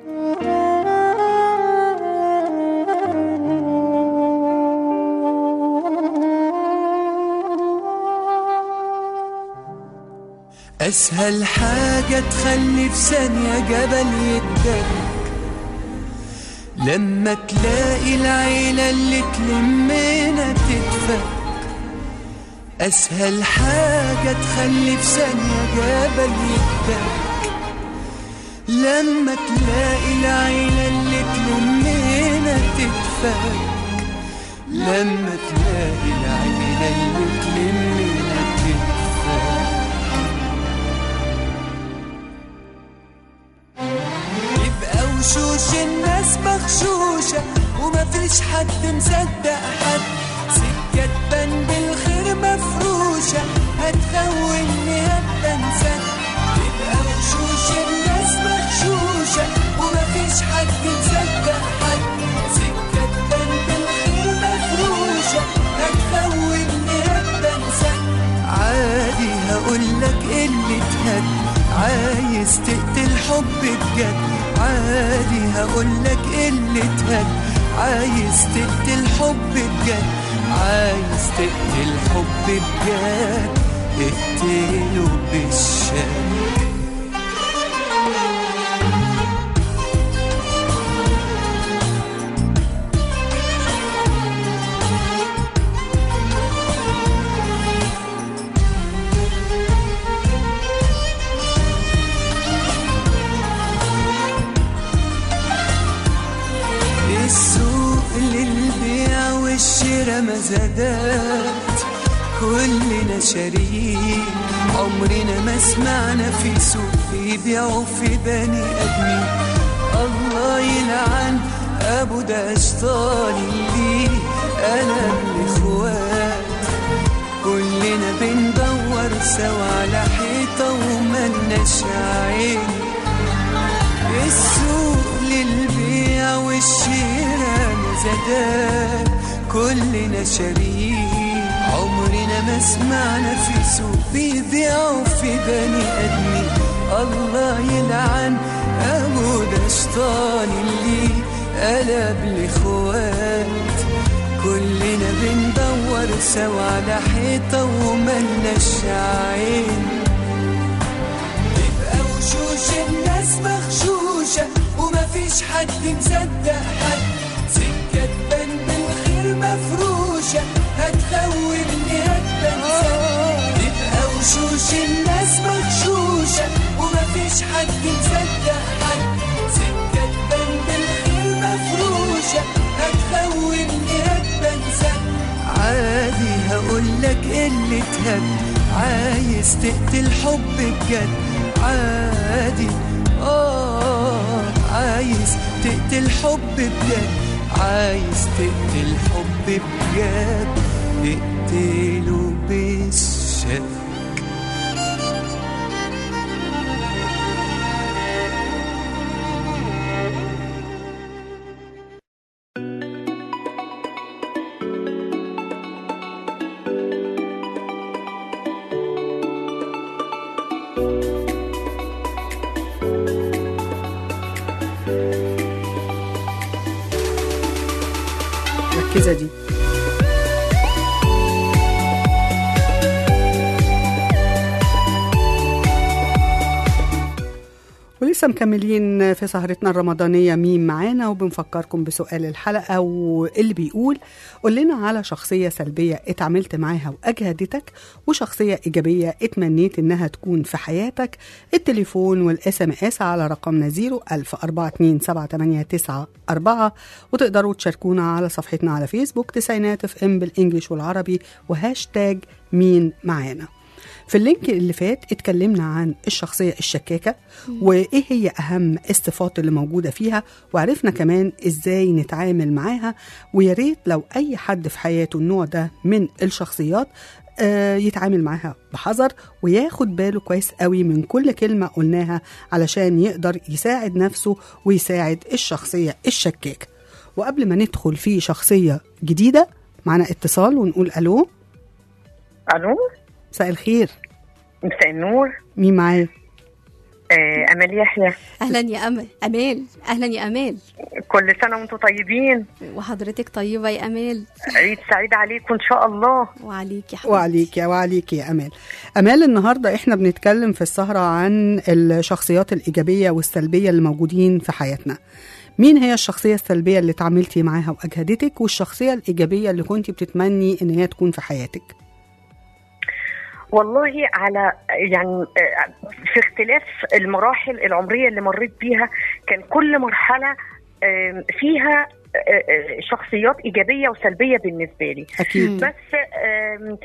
أسهل حاجة تخلي في ثانية جبل يدك لما تلاقي العيلة اللي تلمنا تدفك أسهل حاجة تخلي في ثانية جبل يدك لما تلاقي العيلة اللي تلمنا تدفك لما تلاقي العيلة اللي تلمنا تدفك يبقى وشوش الناس مغشوشة وما ومفيش حد مصدق حد سكة تبان بالخير مفروشة هتخوني هبقى انسان تبقى وشوش الناس مغشوشة ومفيش حد مصدق حد سكة تبان بالخير مفروشة هتخوني هبقى انسان عادي هقولك اللي تهد عايز تقتل حب بجد عادي هقولك اللي تهد عايز تقتل حب بجد عايز تقتل حب بجد اقتله بالشك السوق للبيع والشراء مزادات كلنا شاريين عمرنا ما سمعنا في سوق بيبيعوا في بني ادمين الله يلعن ابو ده اشطال اللي انا الاخوات كلنا بندور سوا على حيطه وملناش عين السوق للبيع والشراء مزادات كلنا شاريين عمرنا ما سمعنا في سوق بيبيعوا في بني ادمين الله يلعن ابو ده شيطان اللي قلب الاخوات كلنا بندور سوا على حيطه وملناش عين تبقى وشوش الناس مغشوشة ومفيش حد مصدق حد سكة تبان بالخير مفروشة هتخوني هتبنسى تبقى وشوش الناس مغشوشة ومفيش حد مصدق حد سكة تبان بالخير مفروشة هتخوني هتبنسى عادي هقولك اللي تهد عايز تقتل حب بجد عادي اه عايز تقتل حب بجد عايز تقتل حب بجد اقتله بالشك مركزة دي ولسه مكملين في سهرتنا الرمضانية مين معانا وبنفكركم بسؤال الحلقة واللي بيقول قول لنا على شخصية سلبية اتعاملت معاها وأجهدتك وشخصية إيجابية اتمنيت إنها تكون في حياتك التليفون والاس ام اس على رقمنا 010427894 وتقدروا تشاركونا على صفحتنا على فيسبوك تسعينات اف ام بالانجلش والعربي وهاشتاج مين معانا في اللينك اللي فات اتكلمنا عن الشخصية الشكاكة وإيه هي أهم الصفات اللي موجودة فيها وعرفنا كمان إزاي نتعامل معاها ويا ريت لو أي حد في حياته النوع ده من الشخصيات آه، يتعامل معاها بحذر وياخد باله كويس قوي من كل كلمة قلناها علشان يقدر يساعد نفسه ويساعد الشخصية الشكاكة وقبل ما ندخل في شخصية جديدة معنا اتصال ونقول ألو الو مساء الخير مساء النور مين معايا آه امال يحيى اهلا يا امل امال اهلا يا امال كل سنه وانتم طيبين وحضرتك طيبه يا امال عيد سعيد عليكم ان شاء الله وعليك يا حبيبتي وعليك يا وعليك يا امال امال النهارده احنا بنتكلم في السهره عن الشخصيات الايجابيه والسلبيه اللي موجودين في حياتنا مين هي الشخصيه السلبيه اللي اتعاملتي معاها واجهدتك والشخصيه الايجابيه اللي كنت بتتمني ان هي تكون في حياتك والله على يعني آه، في اختلاف المراحل العمريه اللي مريت بيها كان كل مرحله آم، فيها آه، آه، شخصيات ايجابيه وسلبيه بالنسبه لي اكيد بس آم،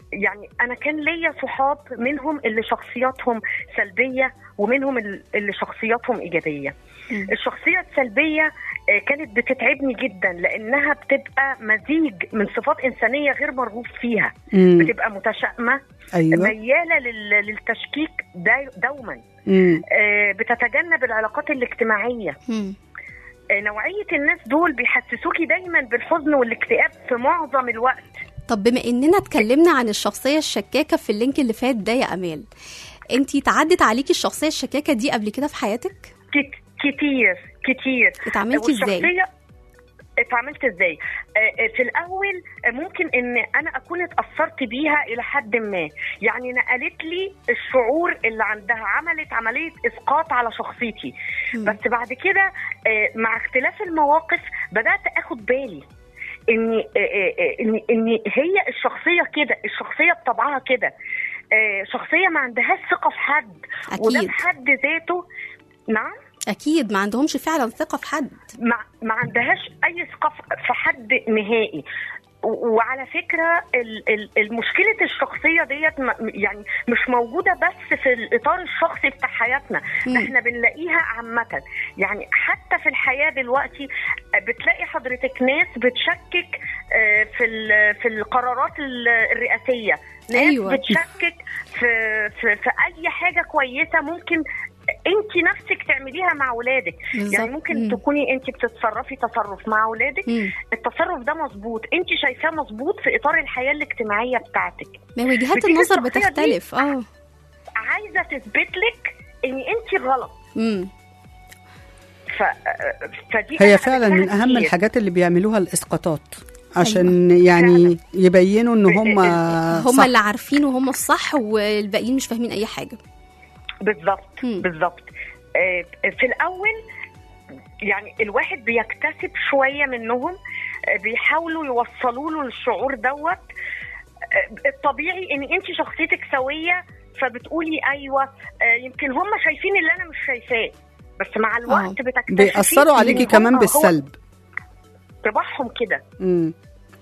يعني انا كان ليا صحاب منهم اللي شخصياتهم سلبيه ومنهم ال- اللي شخصياتهم ايجابيه مم. الشخصيه السلبيه آه، كانت بتتعبني جدا لانها بتبقى مزيج من صفات انسانيه غير مرغوب فيها مم. بتبقى متشائمه ايوه مياله لل- للتشكيك دا- دوما مم. آه، بتتجنب العلاقات الاجتماعيه مم. آه، نوعيه الناس دول بيحسسوكي دايما بالحزن والاكتئاب في معظم الوقت طب بما اننا اتكلمنا عن الشخصيه الشكاكه في اللينك اللي فات ده يا امال انتي تعدت عليكي الشخصيه الشكاكه دي قبل كده في حياتك كت- كتير كتير اتعاملتي ازاي والشخصية اتعاملت ازاي آه، آه، في الاول آه، ممكن ان انا اكون اتاثرت بيها الى حد ما يعني نقلت لي الشعور اللي عندها عملت عمليه اسقاط على شخصيتي مم. بس بعد كده آه، مع اختلاف المواقف بدات اخد بالي ان آه، آه، آه، ان ان هي الشخصيه كده الشخصيه بطبعها كده آه، شخصيه ما عندهاش ثقه في حد وده اكيد في حد ذاته نعم اكيد ما عندهمش فعلا ثقه في حد ما, ما عندهاش اي ثقه في- في حد نهائي و- وعلى فكره ال- ال- المشكله الشخصيه ديت م- يعني مش موجوده بس في الاطار الشخصي بتاع حياتنا مم. احنا بنلاقيها عامه يعني حتى في الحياه دلوقتي بتلاقي حضرتك ناس بتشكك آه، في ال- في القرارات ال- الرئاسيه ناس أيوة. بتشكك في, في في اي حاجه كويسه ممكن انت نفسك تعمليها مع اولادك بالظبط. يعني ممكن مم. تكوني انت بتتصرفي تصرف مع اولادك مم. التصرف ده مظبوط انت شايفاه مظبوط في اطار الحياه الاجتماعيه بتاعتك ما وجهات بتيجي النظر الشخصية دي- بتختلف اه عايزه تثبت لك ان انت غلط امم ف... فدي هي أنا فعلا من قابلتها اهم كتير. الحاجات اللي بيعملوها الاسقاطات عشان يعني يبينوا ان هم هم صح. اللي عارفين وهم الصح والباقيين مش فاهمين اي حاجه بالظبط مم. بالظبط آه، في الاول يعني الواحد بيكتسب شويه منهم آه، بيحاولوا يوصلوا له الشعور دوت آه، الطبيعي ان انت شخصيتك سويه فبتقولي ايوه آه، يمكن هم شايفين اللي انا مش شايفاه بس مع الوقت بتكتشفي بيأثروا إن عليكي هم- كمان هو بالسلب طباعهم كده مم.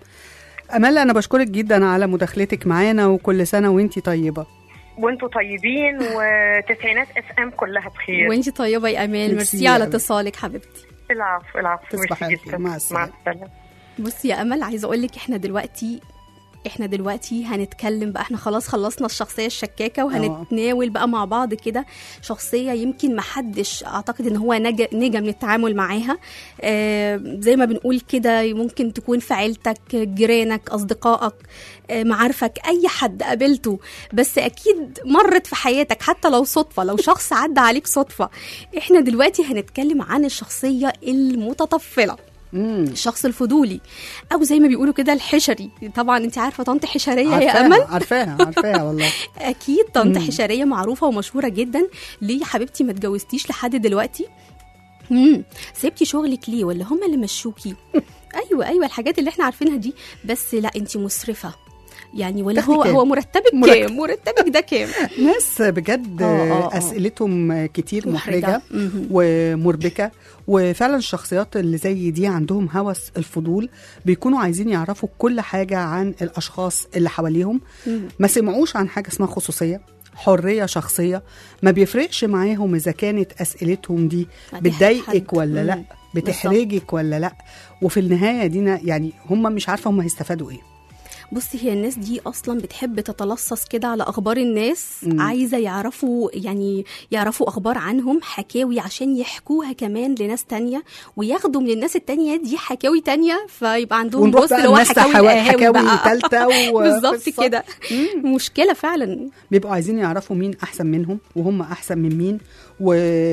امال انا بشكرك جدا على مداخلتك معانا وكل سنه وانتي طيبه وانتوا طيبين وتسعينات اف ام كلها بخير وانتي طيبه يا امال ميرسي ميرسي يا على أمال. اتصالك حبيبتي العفو العفو تصبح ميرسي على خير. جداً. مع مع السلامة. السلامه بصي يا امل عايزه اقول لك احنا دلوقتي احنا دلوقتي هنتكلم بقى احنا خلاص خلصنا الشخصيه الشكاكه وهنتناول بقى مع بعض كده شخصيه يمكن محدش اعتقد ان هو نجا نجا من التعامل معاها آه زي ما بنقول كده ممكن تكون في عيلتك جيرانك اصدقائك آه معارفك اي حد قابلته بس اكيد مرت في حياتك حتى لو صدفه لو شخص عدى عليك صدفه احنا دلوقتي هنتكلم عن الشخصيه المتطفله مم. الشخص الفضولي او زي ما بيقولوا كده الحشري طبعا انت عارفه طنط حشريه يا عارفاها امل عارفاها عارفاها والله اكيد طنط مم. حشريه معروفه ومشهوره جدا ليه يا حبيبتي ما اتجوزتيش لحد دلوقتي امم سبتي شغلك ليه ولا هم اللي مشوكي ايوه ايوه الحاجات اللي احنا عارفينها دي بس لا انت مسرفه يعني ولا تاخدي هو كام؟ هو مرتبك مرتب. كام مرتبك ده كام ناس بجد آه، آه، آه. اسئلتهم كتير محرجه مهم. ومربكه وفعلا الشخصيات اللي زي دي عندهم هوس الفضول بيكونوا عايزين يعرفوا كل حاجه عن الاشخاص اللي حواليهم مم. ما سمعوش عن حاجه اسمها خصوصيه حريه شخصيه ما بيفرقش معاهم اذا كانت اسئلتهم دي ما دي بتضايقك حد. ولا لا مم. بتحرجك ولا لا وفي النهايه دينا يعني هم مش عارفه هم هيستفادوا ايه بصي هي الناس دي اصلا بتحب تتلصص كده على اخبار الناس مم. عايزه يعرفوا يعني يعرفوا اخبار عنهم حكاوي عشان يحكوها كمان لناس تانية وياخدوا من الناس التانية دي حكاوي تانية فيبقى عندهم ونروح بص بقى اللي هو الناس حكاوي حوا- القهاوي حكاوي بقى تالتة و- بالظبط قصة. كده مشكله فعلا بيبقوا عايزين يعرفوا مين احسن منهم وهم احسن من مين و...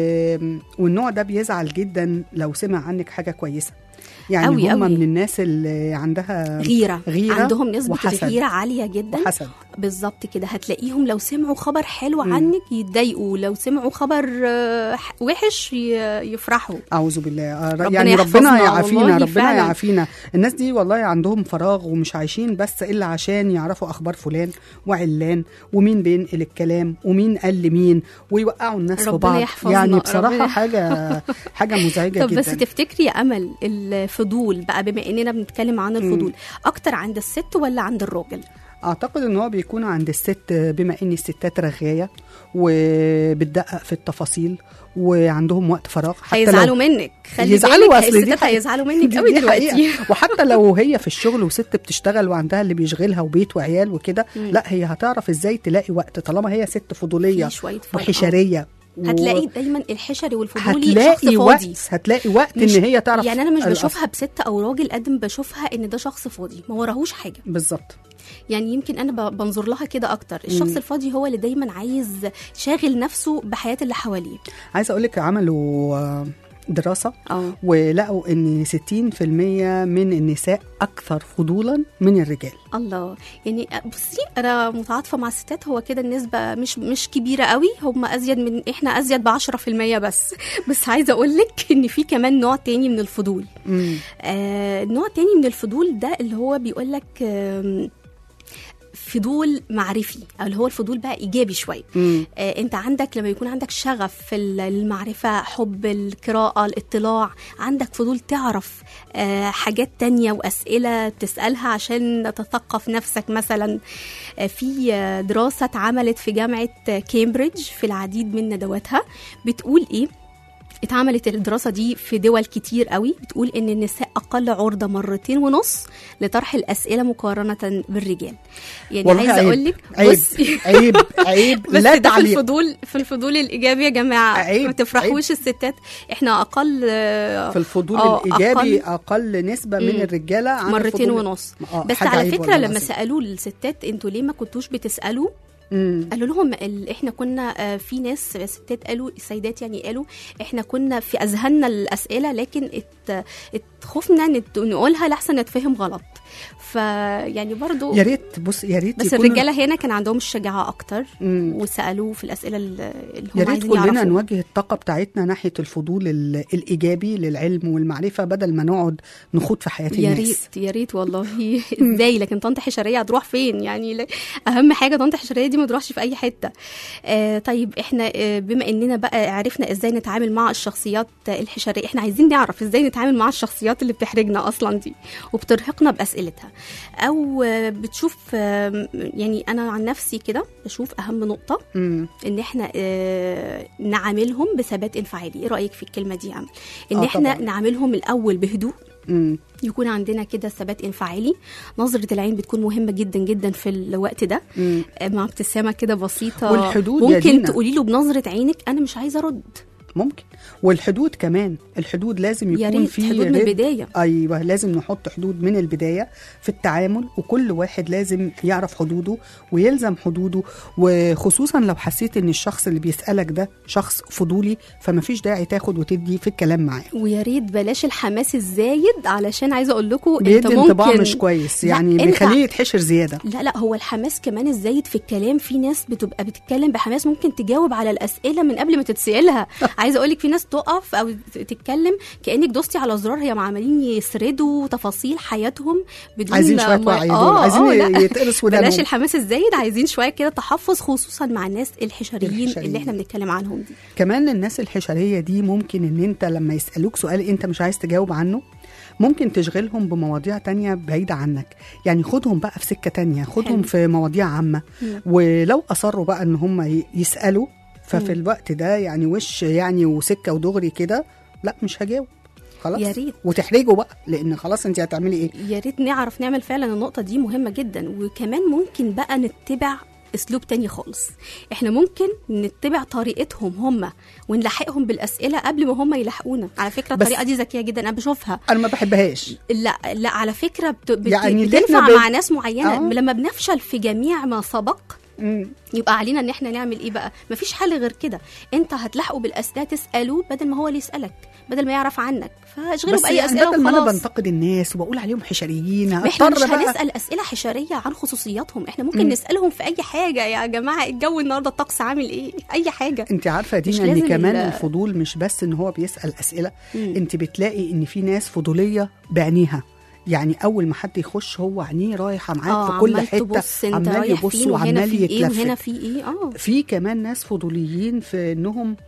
والنوع ده بيزعل جدا لو سمع عنك حاجه كويسه يعني أوي هم أوي. من الناس اللي عندها غيره غيرة عندهم نسبه وحسد. الغيره عاليه جدا حسد بالظبط كده هتلاقيهم لو سمعوا خبر حلو مم. عنك يتضايقوا لو سمعوا خبر آه، ح- وحش ي- يفرحوا اعوذ بالله آه، ربنا يعني يحفظنا ربنا يعافينا والله ربنا فعلا. يعافينا الناس دي والله عندهم فراغ ومش عايشين بس الا عشان يعرفوا اخبار فلان وعلان ومين بينقل الكلام ومين قال لمين ويوقعوا الناس في ربنا بعض يحفظنا، يعني بصراحه ربنا- حاجه حاجه مزعجه طب جدا بس تفتكري يا امل الفضول بقى بما اننا بنتكلم عن الفضول اكتر عند الست ولا عند الراجل اعتقد ان هو بيكون عند الست بما ان الستات رغايه وبتدقق في التفاصيل وعندهم وقت فراغ حتى هيزعلوا لو منك خلي يزعلوا بالك أصل دي الستات حقيقة. هيزعلوا منك دي- قوي دي دلوقتي حقيقة. وحتى لو هي في الشغل وست بتشتغل وعندها اللي بيشغلها وبيت وعيال وكده مم. لا هي هتعرف ازاي تلاقي وقت طالما هي ست فضوليه في شويه فن. وحشريه و- هتلاقي دايما الحشري والفضولي شخص هتلاقي فاضي وقت هتلاقي وقت مش- ان هي تعرف يعني انا مش الأصل. بشوفها بست او راجل قد ما بشوفها ان ده شخص فاضي ما وراهوش حاجه بالظبط يعني يمكن انا ب- بنظر لها كده اكتر الشخص مم. الفاضي هو اللي دايما عايز شاغل نفسه بحياه اللي حواليه عايزه اقول لك عملوا آه، دراسه اه ولقوا ان 60% من النساء اكثر فضولا من الرجال الله يعني بصي انا متعاطفه مع الستات هو كده النسبه مش مش كبيره قوي هم ازيد من احنا ازيد ب 10% بس بس عايزه اقول لك ان في كمان نوع تاني من الفضول مم. آه نوع تاني من الفضول ده اللي هو بيقول لك آم، فضول معرفي او اللي هو الفضول بقى ايجابي شويه مم. آه، انت عندك لما يكون عندك شغف في ال- المعرفة حب القراءة الاطلاع عندك فضول تعرف آه، حاجات تانية وأسئلة تسألها عشان تثقف نفسك مثلا آه، في آه، دراسة اتعملت في جامعة آه، كامبريدج في العديد من ندواتها بتقول ايه اتعملت الدراسة دي في دول كتير قوي بتقول ان النساء اقل عرضة مرتين ونص لطرح الاسئلة مقارنة بالرجال يعني والله عايزة عيب. اقول لك عيب بصي عيب عيب بس لا ده في تعليق الفضول في الفضول الايجابي يا جماعه عيب، ما تفرحوش الستات احنا اقل آه، في الفضول آه، الايجابي أقل اقل نسبه من مم. الرجاله عن مرتين الفضول- ونص آه، بس حاجة على عيب فكره والله لما العظيم. سالوه الستات انتوا ليه ما كنتوش بتسالوا مم. قالوا لهم ال- احنا كنا آه، في ناس ستات قالوا السيدات يعني قالوا احنا كنا في اذهاننا الاسئله لكن ات ات- خفنا نت- نقولها لحسن نتفهم غلط فيعني برضو يا ريت بص يا ريت بس يكون- الرجاله هنا كان عندهم الشجاعه اكتر مم. وسالوه في الاسئله ال- اللي هم يا ريت عايزين كلنا يعرفوها. نوجه الطاقة بتاعتنا ناحية الفضول ال- الإيجابي للعلم والمعرفة بدل ما نقعد نخوض في حياة يا الناس ريت يا ريت والله ازاي لكن طنط حشريه هتروح فين يعني ل- اهم حاجه طنط حشريه دي ما تروحش في اي حته آه طيب احنا آه بما اننا بقى عرفنا ازاي نتعامل مع الشخصيات آه، الحشريه احنا عايزين نعرف ازاي نتعامل مع الشخصيات اللي بتحرجنا اصلا دي وبترهقنا باسئلتها او آه بتشوف آه يعني انا عن نفسي كده بشوف اهم نقطه مم. ان احنا آه، نعاملهم بثبات انفعالي ايه رايك في الكلمه دي يا امل ان آه احنا طبعاً. نعاملهم الاول بهدوء مم. يكون عندنا كده ثبات انفعالي نظرة العين بتكون مهمة جدا جدا في الوقت ده مم. آه، مع ابتسامة كده بسيطة والحدود يا ممكن دينا. تقولي له بنظرة عينك أنا مش عايزة أرد ممكن والحدود كمان الحدود لازم يا يكون ريت في حدود من رد- البداية ايوه لازم نحط حدود من البدايه في التعامل وكل واحد لازم يعرف حدوده ويلزم حدوده وخصوصا لو حسيت ان الشخص اللي بيسالك ده شخص فضولي فما فيش داعي تاخد وتدي في الكلام معاه ويا ريت بلاش الحماس الزايد علشان عايزة أقول لكم أنت بيدي ممكن انطباع مش كويس لا، يعني أنت- بيخليه يتحشر زياده لا لا هو الحماس كمان الزايد في الكلام في ناس بتبقى بتتكلم بحماس ممكن تجاوب على الاسئله من قبل ما تتسالها عايزه اقول لك في ناس تقف او تتكلم كانك دوستي على زرار هي عمالين يسردوا تفاصيل حياتهم بدون عايزين شويه ما- وعي دول آه، عايزين آه، لا. يتقرص ودانهم بلاش الحماس الزايد عايزين شويه كده تحفظ خصوصا مع الناس الحشريين, الحشريين. اللي احنا بنتكلم عنهم دي كمان الناس الحشريه دي ممكن ان انت لما يسالوك سؤال انت مش عايز تجاوب عنه ممكن تشغلهم بمواضيع تانية بعيدة عنك يعني خدهم بقى في سكة تانية خدهم حلو. في مواضيع عامة مم. ولو أصروا بقى ان هم ي- يسألوا ففي مم. الوقت ده يعني وش يعني وسكة ودغري كده لا مش هجاوب خلاص يا ريت. وتحرجوا بقى لان خلاص انت هتعملي ايه يا ريت نعرف نعمل فعلا النقطة دي مهمة جدا وكمان ممكن بقى نتبع اسلوب تاني خالص احنا ممكن نتبع طريقتهم هم ونلحقهم بالاسئله قبل ما هم يلحقونا على فكره بس- الطريقه دي ذكيه جدا انا بشوفها انا ما بحبهاش لا لا على فكره بت... بت... يعني يعني اللي بتنفع إحنا ب- مع ناس معينه آه. لما بنفشل في جميع ما سبق مم. يبقى علينا ان احنا نعمل ايه بقى مفيش حل غير كده انت هتلحقه بالاسئله تساله بدل ما هو اللي يسالك بدل ما يعرف عنك فاشغله بس باي يعني اسئله بدل ما انا وخلاص بنتقد الناس وبقول عليهم حشريين ما احنا مش هضطر بقى هنسال اسئله حشريه عن خصوصياتهم احنا ممكن مم. نسالهم في اي حاجه يا جماعه الجو النهارده الطقس عامل ايه اي حاجه انت عارفه مش دينا ان لازم كمان ال- الفضول مش بس ان هو بيسال اسئله مم. انت بتلاقي ان في ناس فضوليه بعينيها يعني اول ما حد يخش هو عينيه رايحه معاك في كل عمال حته تبص انت عمال رايح يبص فين وهنا وعمال في ايه وهنا يتلفت في ايه اه في كمان ناس فضوليين في انهم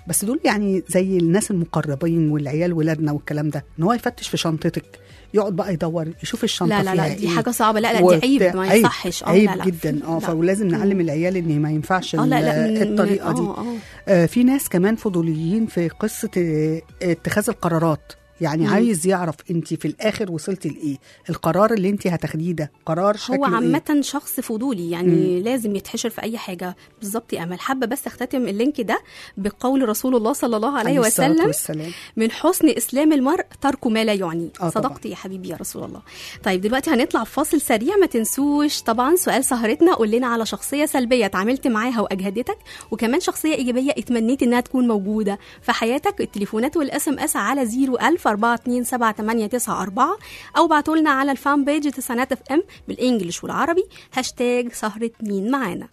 بس دول يعني زي الناس المقربين والعيال ولادنا والكلام ده ان هو يفتش في شنطتك يقعد بقى يدور يشوف الشنطه لا لا فيها لا دي إيه. حاجه صعبه لا لا وبتاع- دي عيب ما يصحش اه عيب لا لا جدا اه لا. فلازم نعلم العيال ان ما ينفعش اه لا لا ال- من- الطريقه دي اه اه آه، في ناس كمان فضوليين في قصة آه، اتخاذ القرارات يعني مم. عايز يعرف انت في الاخر وصلتي لايه القرار اللي انت هتاخديه ده قرار هو شكله إيه؟ عامة شخص فضولي يعني مم. لازم يتحشر في أي حاجة بالظبط يا أمل حابة بس أختتم اللينك ده بقول رسول الله صلى الله عليه الصلاة وسلم والسلام. من حسن إسلام المرء ترك ما لا يعني آه طبعاً. صدقت يا حبيبي يا رسول الله طيب دلوقتي هنطلع في فاصل سريع ما تنسوش طبعا سؤال سهرتنا قول لنا على شخصية سلبية اتعاملت معاها وأجهدتك وكمان شخصية إيجابية اتمنيت إنها تكون موجودة في حياتك التليفونات والاس ام اس على 01000 427 894 أو بعتوا لنا على الفان بيج تسعينات اف ام بالإنجلش والعربي هاشتاج سهرة مين معانا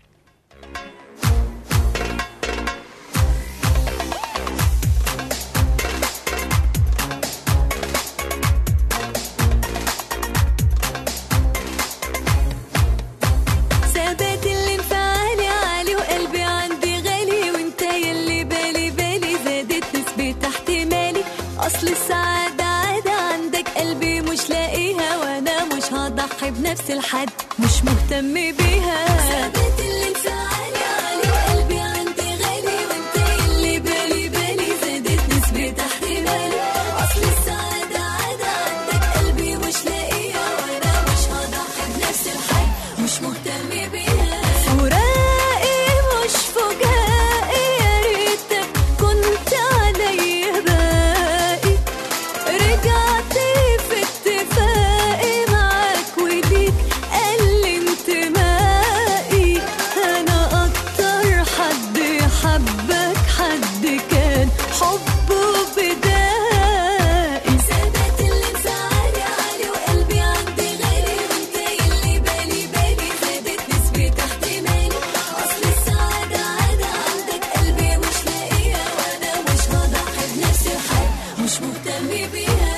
ثبات اللي انفعالي عالي وقلبي عندي غالي وانت يلي بالي بالي زادت نسبة احتمالي اصل السعادة عادة عندك قلبي مش لاقيها وانا مش هضحي بنفس الحد مش مهتم بيها ثبات اللي انفعالي عالي وقلبي عندي غالي وانت يلي بالي بالي زادت نسبة احتمالي اصل السعادة عادة عندك قلبي مش لاقيها وانا مش هضحي بنفس الحد مش مهتم بيها فراقي مش فجائي يا ريتك كنت عليا باقي رجعت في اتفاقي معاك وليك قل انتمائي انا اكتر حد حبك حد كان حبه بدائي سادات اللي انسعالي عالي وقلبي عندي غالي وانت يلي بالي بالي زادت نسبة احتمالي اصل السعادة عادة عندك قلبي مش لاقيها وانا مش هضحي بنفس الحال مش مهتم بيها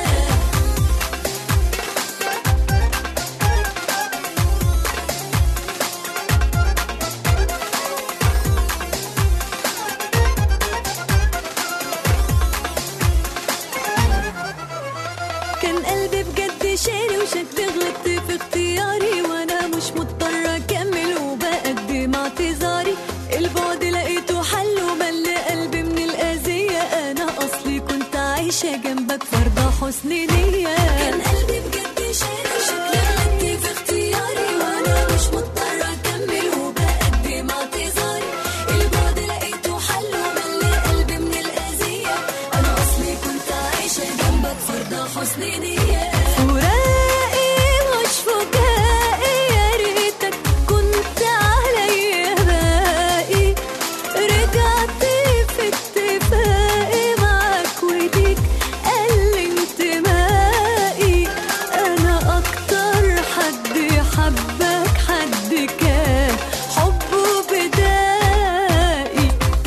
كان قلبي بجد شاري وشكلي غلطت في اختياري وانا مش مضطرة اكمل وبقدم اعتذاري البعد لقيته حل وملى قلبي من الاذية انا اصلي كنت عايشة جنبك فرضة حسن نية كان قلبي بجد شاري وشكلي غلطت في اختياري وانا مش مضطرة اكمل وبقدم اعتذاري البعد لقيته حل وملى قلبي من الاذية انا اصلي كنت عايشة جنبك فرضة حسن نية فراقي مش فجائي يا ريتك كنت عليا باقي رجعت في اتفاقي معاك وليك قل انتمائي انا اكتر حد حبك حد كان حبه بدائي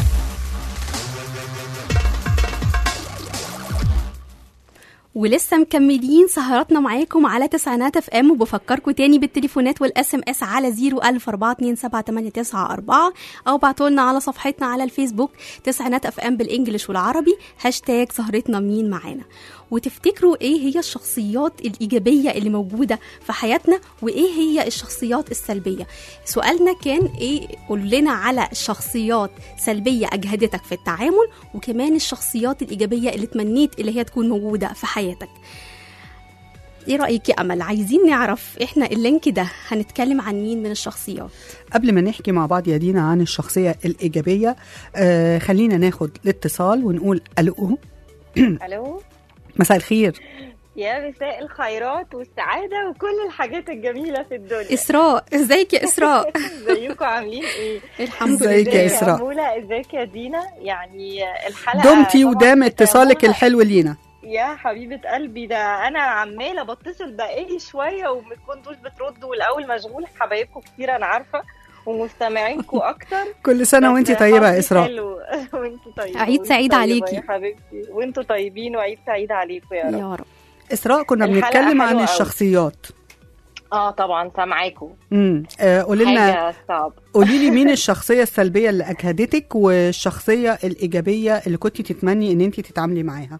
ولسه مكملين سهراتنا معاكم على تسعينات اف ام وبفكركم تاني بالتليفونات والاس ام اس على 010427894 او بعتوا لنا على صفحتنا على الفيسبوك تسعينات اف ام بالانجلش والعربي هاشتاج سهرتنا مين معانا وتفتكروا ايه هي الشخصيات الايجابيه اللي موجوده في حياتنا وايه هي الشخصيات السلبيه سؤالنا كان ايه قول لنا على شخصيات سلبيه اجهدتك في التعامل وكمان الشخصيات الايجابيه اللي تمنيت اللي هي تكون موجوده في حياتك ايه رايك يا امل عايزين نعرف احنا اللينك ده هنتكلم عن مين من الشخصيات قبل ما نحكي مع بعض يا دينا عن الشخصية الإيجابية آه خلينا ناخد الاتصال ونقول ألو الو مساء الخير يا مساء الخيرات والسعادة وكل الحاجات الجميلة في الدنيا اسراء ازيك يا اسراء ازيكم عاملين ايه؟ الحمد ازيك لله يا إسراء؟ أمولة ازيك يا دينا يعني الحلقة دمتي طبعاً ودام اتصالك بتأملها. الحلو لينا يا حبيبة قلبي ده أنا عمالة بتصل بقالي شوية وما كنتوش بتردوا والأول مشغول حبايبكم كتير أنا عارفة ومستمعينكم أكتر كل سنة بس وانتي طيبة يا حظي إسراء حلو. وانتوا طيبة عيد وانتوا سعيد طيبة عليكي. يا حبيبتي وانتوا طيبين وعيد سعيد عليكم يا رب يا رب إسراء كنا الحلقة بنتكلم عن حلوة أوي. الشخصيات اه طبعا سامعاكم امم آه قولي لنا حاجه صعبه قولي لي مين الشخصيه السلبيه اللي اجهدتك والشخصيه الايجابيه اللي كنت تتمني ان انت تتعاملي معاها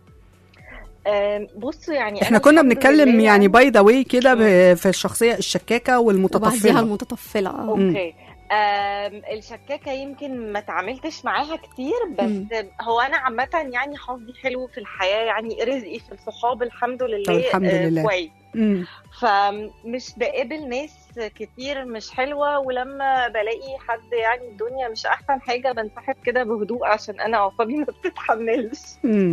آم، بصوا يعني احنا أنا كنا الحمد بنتكلم لله يعني باي ذا واي كده ب- في الشخصيه الشكاكه وبعديها والمتطفله المتطفله آه. اوكي آم، الشكاكه يمكن ما تعاملتش معاها كتير مم. بس هو انا عامه يعني حظي حلو في الحياه يعني رزقي في الصحاب الحمد لله طب الحمد آه، لله. كويس مم. فمش بقابل ناس كتير مش حلوة ولما بلاقي حد يعني الدنيا مش أحسن حاجة بنسحب كده بهدوء عشان أنا أعصابي ما بتتحملش مم.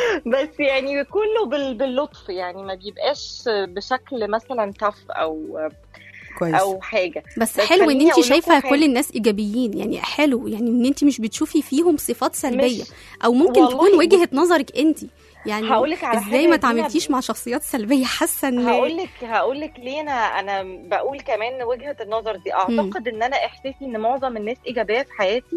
بس يعني كله بال- باللطف يعني ما بيبقاش بشكل مثلا تف أو كويس أو حاجة بس بس حلو ان خليني انت أقول لكم شايفه حاجة. كل الناس ايجابيين يعني حلو يعني ان انت مش بتشوفي فيهم صفات سلبيه مش او ممكن والله تكون وجهه نظرك انت يعني هقولك على ازاي حاجة ما دي تعاملتيش مع شخصيات سلبيه حاسه ان هقول لك هقول لك ليه انا انا بقول كمان وجهه النظر دي اعتقد ان انا احساسي ان معظم الناس ايجابيه في حياتي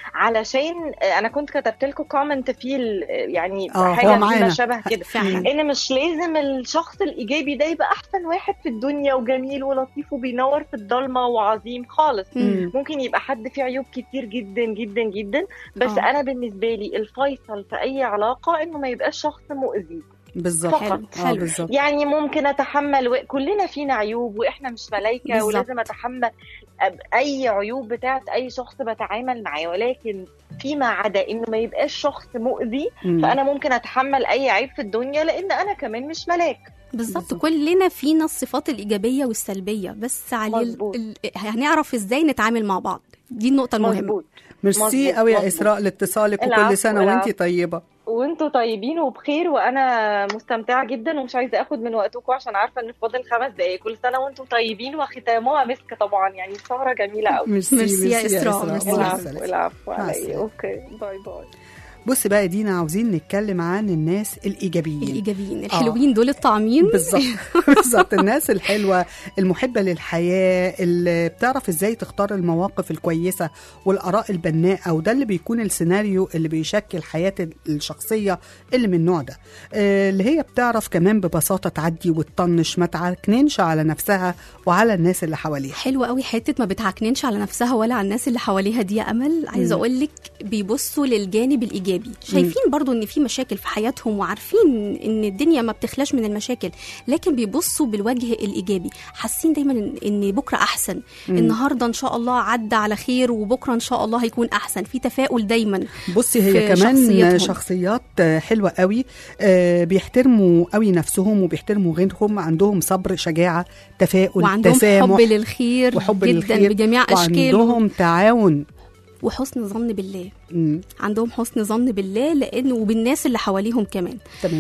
علشان انا كنت كتبت لكم كومنت فيه ال- يعني آه، هو حاجه فيما معانا. شبه كده فعلا ان مش لازم الشخص الايجابي ده يبقى احسن واحد في الدنيا وجميل ولطيف وبينور في الضلمه وعظيم خالص مم. ممكن يبقى حد فيه عيوب كتير جدا جدا جدا بس آه. انا بالنسبه لي الفيصل في اي علاقه انه ما يبقاش شخص مؤذي بالظبط فقط. حلو اه حلو بالظبط يعني ممكن اتحمل و... كلنا فينا عيوب واحنا مش ملايكه بالظبط. ولازم اتحمل أب- اي عيوب بتاعت اي شخص بتعامل معاه ولكن فيما عدا انه ما يبقاش شخص مؤذي مم. فانا ممكن اتحمل اي عيب في الدنيا لان انا كمان مش ملاك بالظبط بالظبط. كلنا فينا الصفات الايجابيه والسلبيه بس على ال... مظبوط. ال... هنعرف ازاي نتعامل مع بعض دي النقطه المهمه مظبوط ميرسي مظبوط، قوي يا مظبوط. اسراء لاتصالك وكل العفو، سنه العفو. وانت طيبه وانتوا طيبين وبخير وانا مستمتعه جدا ومش عايزه اخد من وقتكم عشان عارفه ان فاضل خمس دقايق كل سنه وانتوا طيبين وختامها مسك طبعا يعني سهره جميله قوي ميرسي ميرسي يا إسراء، ميرسي. مع العفو السلامة. العفو مع علي السلامة. اوكي باي باي بصي بقى يا دينا عاوزين نتكلم عن الناس الايجابيين الايجابيين الحلوين دول الطعمين بالظبط بالظبط الناس الحلوه المحبه للحياه اللي بتعرف ازاي تختار المواقف الكويسه والاراء البناءه وده اللي بيكون السيناريو اللي بيشكل حياه الشخصيه اللي من النوع ده آه، اللي هي بتعرف كمان ببساطه تعدي وتطنش ما تعكننش على نفسها وعلى الناس اللي حواليها حلوة قوي حته ما بتعكننش على نفسها ولا على الناس اللي حواليها دي يا امل عايزه مم. اقول لك بيبصوا للجانب الايجابي شايفين برضو ان في مشاكل في حياتهم وعارفين ان الدنيا ما بتخلاش من المشاكل لكن بيبصوا بالوجه الايجابي حاسين دايما ان إن بكره احسن مم. النهارده ان شاء الله عدى على خير وبكره ان شاء الله هيكون احسن في تفاؤل دايما بصي هي في كمان شخصيتهم. شخصيات آه، حلوه قوي آه، بيحترموا قوي نفسهم وبيحترموا غيرهم عندهم صبر شجاعه تفاؤل وعندهم تسامح حب للخير وحب جدا للخير بجميع اشكاله وعندهم تعاون وحسن ظن بالله مم، عندهم حسن ظن بالله لانه وبالناس اللي حواليهم كمان تمام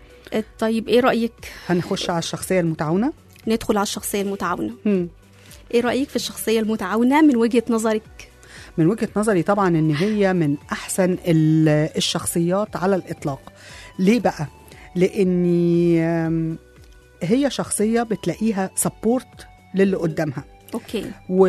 طيب ايه رايك هنخش على الشخصيه المتعاونه ندخل على الشخصيه المتعاونه مم. ايه رايك في الشخصيه المتعاونه من وجهه نظرك من وجهه نظري طبعا ان هي من احسن ال- الشخصيات على الاطلاق ليه بقى لاني آم، هي شخصيه بتلاقيها سبورت للي قدامها اوكي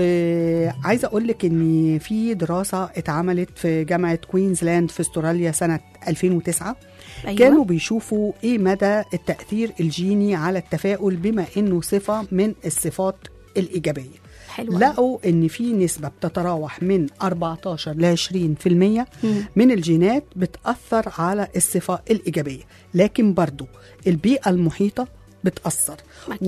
وعايزه اقول لك ان في دراسه اتعملت في جامعه كوينزلاند في استراليا سنه 2009 ايوه كانوا بيشوفوا ايه مدى التاثير الجيني على التفاؤل بما انه صفه من الصفات الايجابيه حلو لقوا ان في نسبه بتتراوح من 14 ل 20% مم. من الجينات بتاثر على الصفه الايجابيه لكن برضو البيئه المحيطه بتاثر أكيد.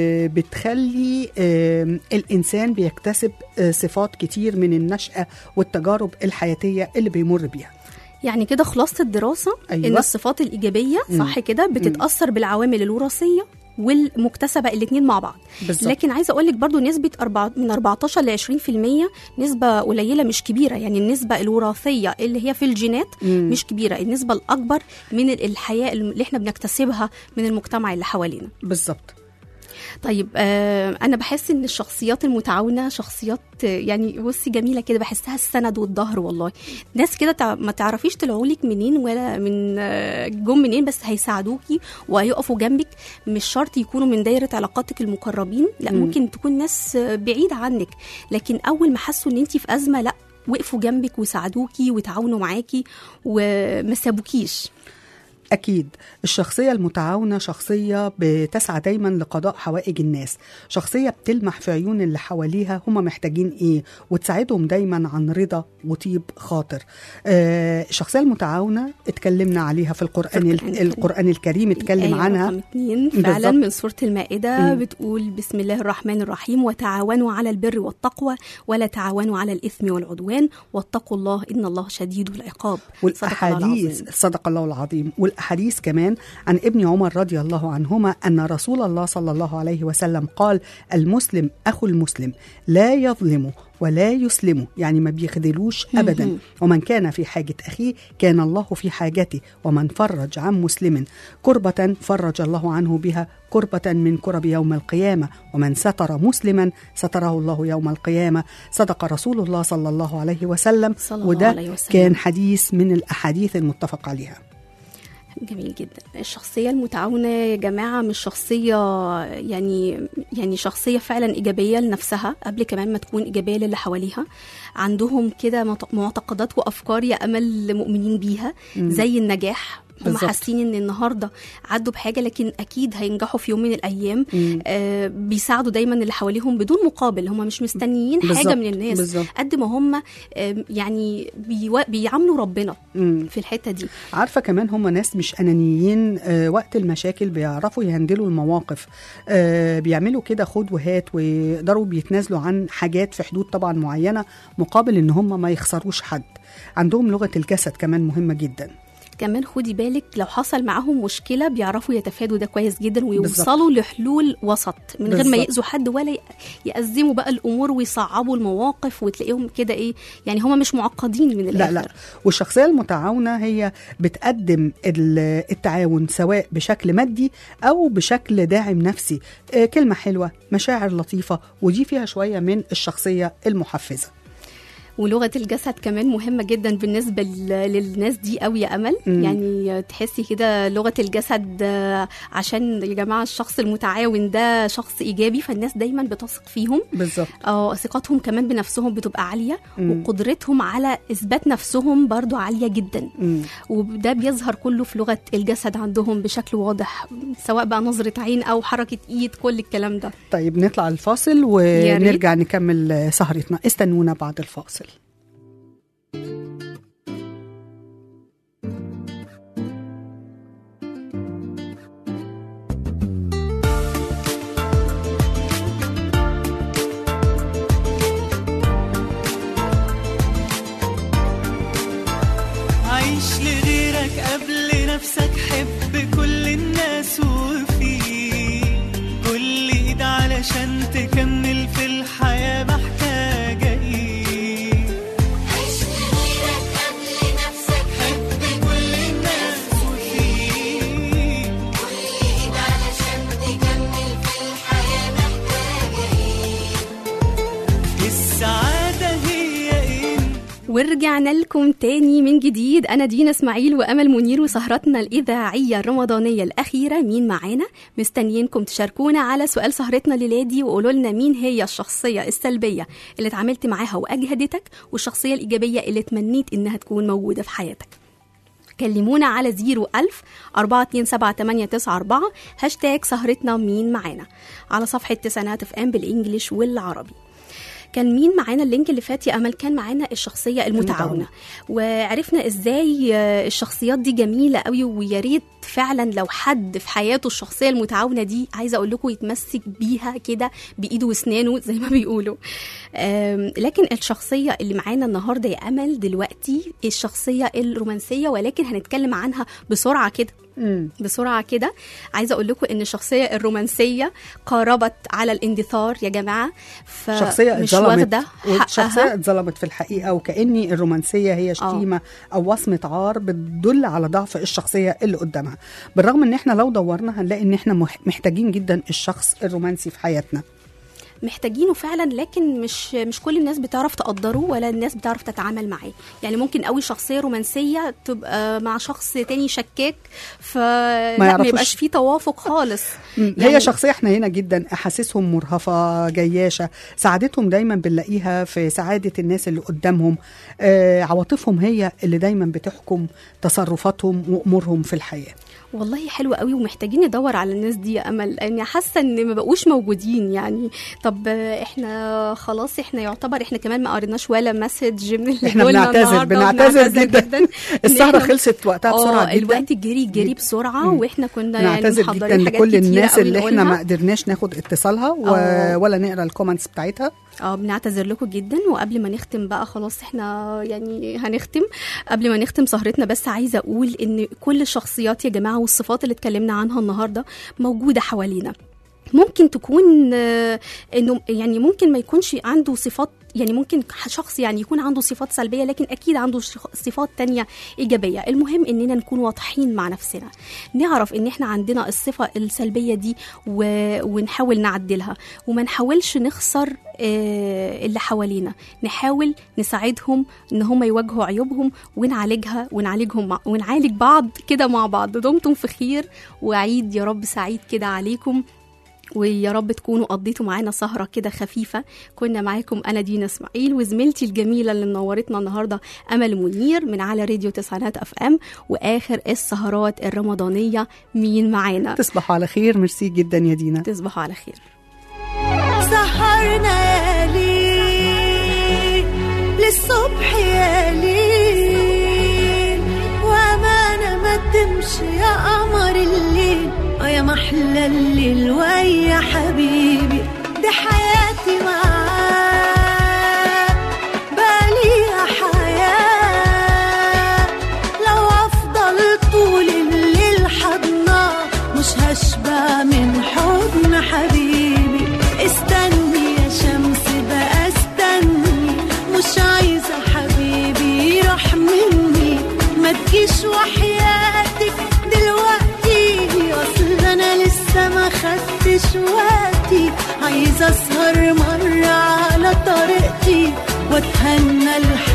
وبتخلي آم، الانسان بيكتسب آه، صفات كتير من النشاه والتجارب الحياتيه اللي بيمر بيها يعني كده خلاصه الدراسه أيوة. ان الصفات الايجابيه مم. صح كده بتتاثر بالعوامل الوراثيه والمكتسبه الاثنين مع بعض بالظبط لكن عايزه اقول لك برضو نسبه أربعة من 14 ل 20% نسبه قليله مش كبيره يعني النسبه الوراثيه اللي هي في الجينات مم. مش كبيره النسبه الاكبر من الحياه اللي احنا بنكتسبها من المجتمع اللي حوالينا بالظبط طيب آه انا بحس ان الشخصيات المتعاونه شخصيات آه، يعني بصي جميله كده بحسها السند والظهر والله ناس كده تع- ما تعرفيش طلعولك منين ولا من آه، جم منين بس هيساعدوكي وهيقفوا جنبك مش شرط يكونوا من دايره علاقاتك المقربين لا مم. ممكن تكون ناس آه، بعيده عنك لكن اول ما حسوا ان انت في ازمه لا وقفوا جنبك وساعدوكي وتعاونوا معاكي وما سابوكيش أكيد الشخصية المتعاونة شخصية بتسعى دايما لقضاء حوائج الناس شخصية بتلمح في عيون اللي حواليها هم محتاجين إيه وتساعدهم دايما عن رضا وطيب خاطر آه الشخصية المتعاونة اتكلمنا عليها في القرآن, في ال- القرآن الكريم. القرآن الكريم اتكلم الآية عنها رقم اتنين فعلا بالظبط. من سورة المائدة مم. بتقول بسم الله الرحمن الرحيم وتعاونوا على البر والتقوى ولا تعاونوا على الإثم والعدوان واتقوا الله إن الله شديد العقاب صدق الله والأحاديث العظيم. صدق الله العظيم والأحاديث كمان عن ابن عمر رضي الله عنهما أن رسول الله صلى الله عليه وسلم قال المسلم أخو المسلم لا يظلمه ولا يسلمه يعني ما بيخذلوش أبدا مهم. ومن كان في حاجة أخيه كان الله في حاجته ومن فرج عن مسلم كربة فرج الله عنه بها كربة من كرب يوم القيامة ومن ستر مسلما ستره الله يوم القيامة صدق رسول الله صلى الله عليه وسلم صلى الله وده عليه وسلم. كان حديث من الأحاديث المتفق عليها جميل جدا الشخصية المتعاونة يا جماعة مش شخصية يعني يعني شخصية فعلا إيجابية لنفسها قبل كمان ما تكون إيجابية للي حواليها عندهم كده معت- معتقدات وأفكار يا أمل مؤمنين بيها زي النجاح هم بالظبط. حاسين ان النهارده عدوا بحاجه لكن اكيد هينجحوا في يوم من الايام مم. آه بيساعدوا دايما اللي حواليهم بدون مقابل هم مش مستنيين حاجه بالظبط، من الناس بالظبط. قد ما هم آه يعني بيوا- بيعاملوا ربنا مم. في الحته دي عارفة كمان هم ناس مش أنانيين آه وقت المشاكل بيعرفوا يهندلوا المواقف آه بيعملوا كده خد وهات ويقدروا بيتنازلوا عن حاجات في حدود طبعا معينة مقابل إن هم ما يخسروش حد عندهم لغة الجسد كمان مهمة جدا كمان خدي بالك لو حصل معاهم مشكله بيعرفوا يتفادوا ده كويس جدا ويوصلوا لحلول وسط من غير ما بالظبط. يأذوا حد ولا ي- يأزموا بقى الامور ويصعبوا المواقف وتلاقيهم كده ايه يعني هما مش معقدين من لا الاخر لا والشخصية المتعاونة هي بتقدم ال- التعاون سواء بشكل مادي أو بشكل داعم نفسي آه كلمة حلوة مشاعر لطيفة ودي فيها شوية من الشخصية المحفزة ولغه الجسد كمان مهمه جدا بالنسبه لل- للناس دي قوي يا امل مم. يعني تحسي كده لغه الجسد آه، عشان يا جماعه الشخص المتعاون ده شخص ايجابي فالناس دايما بتثق فيهم بالظبط اه ثقتهم كمان بنفسهم بتبقى عاليه مم. وقدرتهم على اثبات نفسهم برضو عاليه جدا مم. وده بيظهر كله في لغه الجسد عندهم بشكل واضح سواء بقى نظره عين او حركه ايد كل الكلام ده طيب نطلع الفاصل ونرجع نكمل سهرتنا استنونا بعد الفاصل عيش لغيرك قبل نفسك حب كل الناس وفي كل ايد علشان تكمل في الحياة محتاجة ايه عيش لغيرك قبل نفسك حب كل الناس وفي كل ايد علشان تكمل في الحياة محتاجة ايه السعادة هي ايه ورجعنا لكم تاني من جديد انا دينا اسماعيل وامل منير وسهرتنا الاذاعيه الرمضانيه الاخيره مين معانا مستنيينكم تشاركونا على سؤال سهرتنا ليلادي وقولوا لنا مين هي الشخصيه السلبيه اللي اتعاملت معاها واجهدتك والشخصيه الايجابيه اللي تمنيت انها تكون موجوده في حياتك كلمونا على 01000 427 هاشتاج سهرتنا مين معانا على صفحة تسعينات اف ام بالانجلش والعربي كان مين معانا اللينك اللي فات يا امل كان معانا الشخصيه المتعاونه وعرفنا ازاي آه، الشخصيات دي جميله قوي ويا ريت فعلا لو حد في حياته الشخصيه المتعاونه دي عايزه اقول لكم يتمسك بيها كده بايده واسنانه زي ما بيقولوا آم، لكن الشخصيه اللي معانا النهارده يا امل دلوقتي الشخصيه الرومانسيه ولكن هنتكلم عنها بسرعه كده مم. بسرعه كده عايزه اقول لكم ان الشخصيه الرومانسيه قاربت على الاندثار يا جماعه شخصية فمش اتظلمت واخده شخصية حقها اتظلمت في الحقيقة وكأني الرومانسية هي شتيمة أو وصمة عار بتدل على ضعف الشخصية اللي قدامها بالرغم إن إحنا لو دورنا هنلاقي إن إحنا مح- محتاجين جدا الشخص الرومانسي في حياتنا محتاجينه فعلا لكن مش مش كل الناس بتعرف تقدره ولا الناس بتعرف تتعامل معاه يعني ممكن قوي شخصيه رومانسيه تبقى مع شخص تاني شكاك فلا ما, يعرفوش. يبقاش فيه توافق خالص مم. يعني- هي شخصية حنينة جدا أحاسيسهم مرهفة جياشة سعادتهم دايما بنلاقيها في سعادة الناس اللي قدامهم آه عواطفهم هي اللي دايما بتحكم تصرفاتهم وأمورهم في الحياة والله حلو قوي ومحتاجين ندور على الناس دي يا امل لاني حاسه ان ما بقوش موجودين يعني طب احنا خلاص احنا يعتبر احنا كمان ما قريناش ولا مسج من اللي احنا جولنا بنعتذر النهاردة بنعتذر وبنعتذر جدا, إن السهرة إحنا- خلصت وقتها بسرعة اه جدا الوقت جري جري بسرعه مم. واحنا كنا يعني نعتذر محضرين جدا حاجات لكل كتيرة الناس قوي اللي احنا نقولها. ما قدرناش ناخد اتصالها و... آه. ولا نقرا الكومنتس بتاعتها اه بنعتذر لكم جدا وقبل ما نختم بقى خلاص احنا يعني هنختم قبل ما نختم سهرتنا بس عايزه اقول ان كل الشخصيات يا جماعه والصفات اللي اتكلمنا عنها النهارده موجوده حوالينا ممكن تكون آه، انه يعني ممكن ما يكونش عنده صفات يعني ممكن شخص يعني يكون عنده صفات سلبيه لكن اكيد عنده شخ- صفات تانية ايجابيه المهم اننا نكون واضحين مع نفسنا نعرف ان احنا عندنا الصفه السلبيه دي و... ونحاول نعدلها وما نحاولش نخسر آه، اللي حوالينا نحاول نساعدهم ان هم يواجهوا عيوبهم ونعالجها ونعالجهم مع... ونعالج بعض كده مع بعض دمتم في خير وعيد يا رب سعيد كده عليكم ويا رب تكونوا قضيتوا معانا سهرة كده خفيفة كنا معاكم أنا دينا إسماعيل وزميلتي الجميلة اللي منورتنا النهاردة أمل منير من على راديو تسعينات أف أم وآخر السهرات الرمضانية مين معانا تصبحوا على خير ميرسي جدا يا دينا تصبحوا على خير سهرنا يا ليل للصبح يا ليل وامانة ما تمشي يا قمر الليل ويا محلى الليل ويا حبيبي دي حياتي معاك بالي حياة لو أفضل طول الليل حضنا مش هشبع من حضن حبيبي استني يا شمس بقى استني مش عايزة حبيبي يروح مني ما تجيش وحياتك دلوقتي اصل انا لسه ما خدتش وقتي عايزة اسهر مرة على طريقتي واتهنى الحياة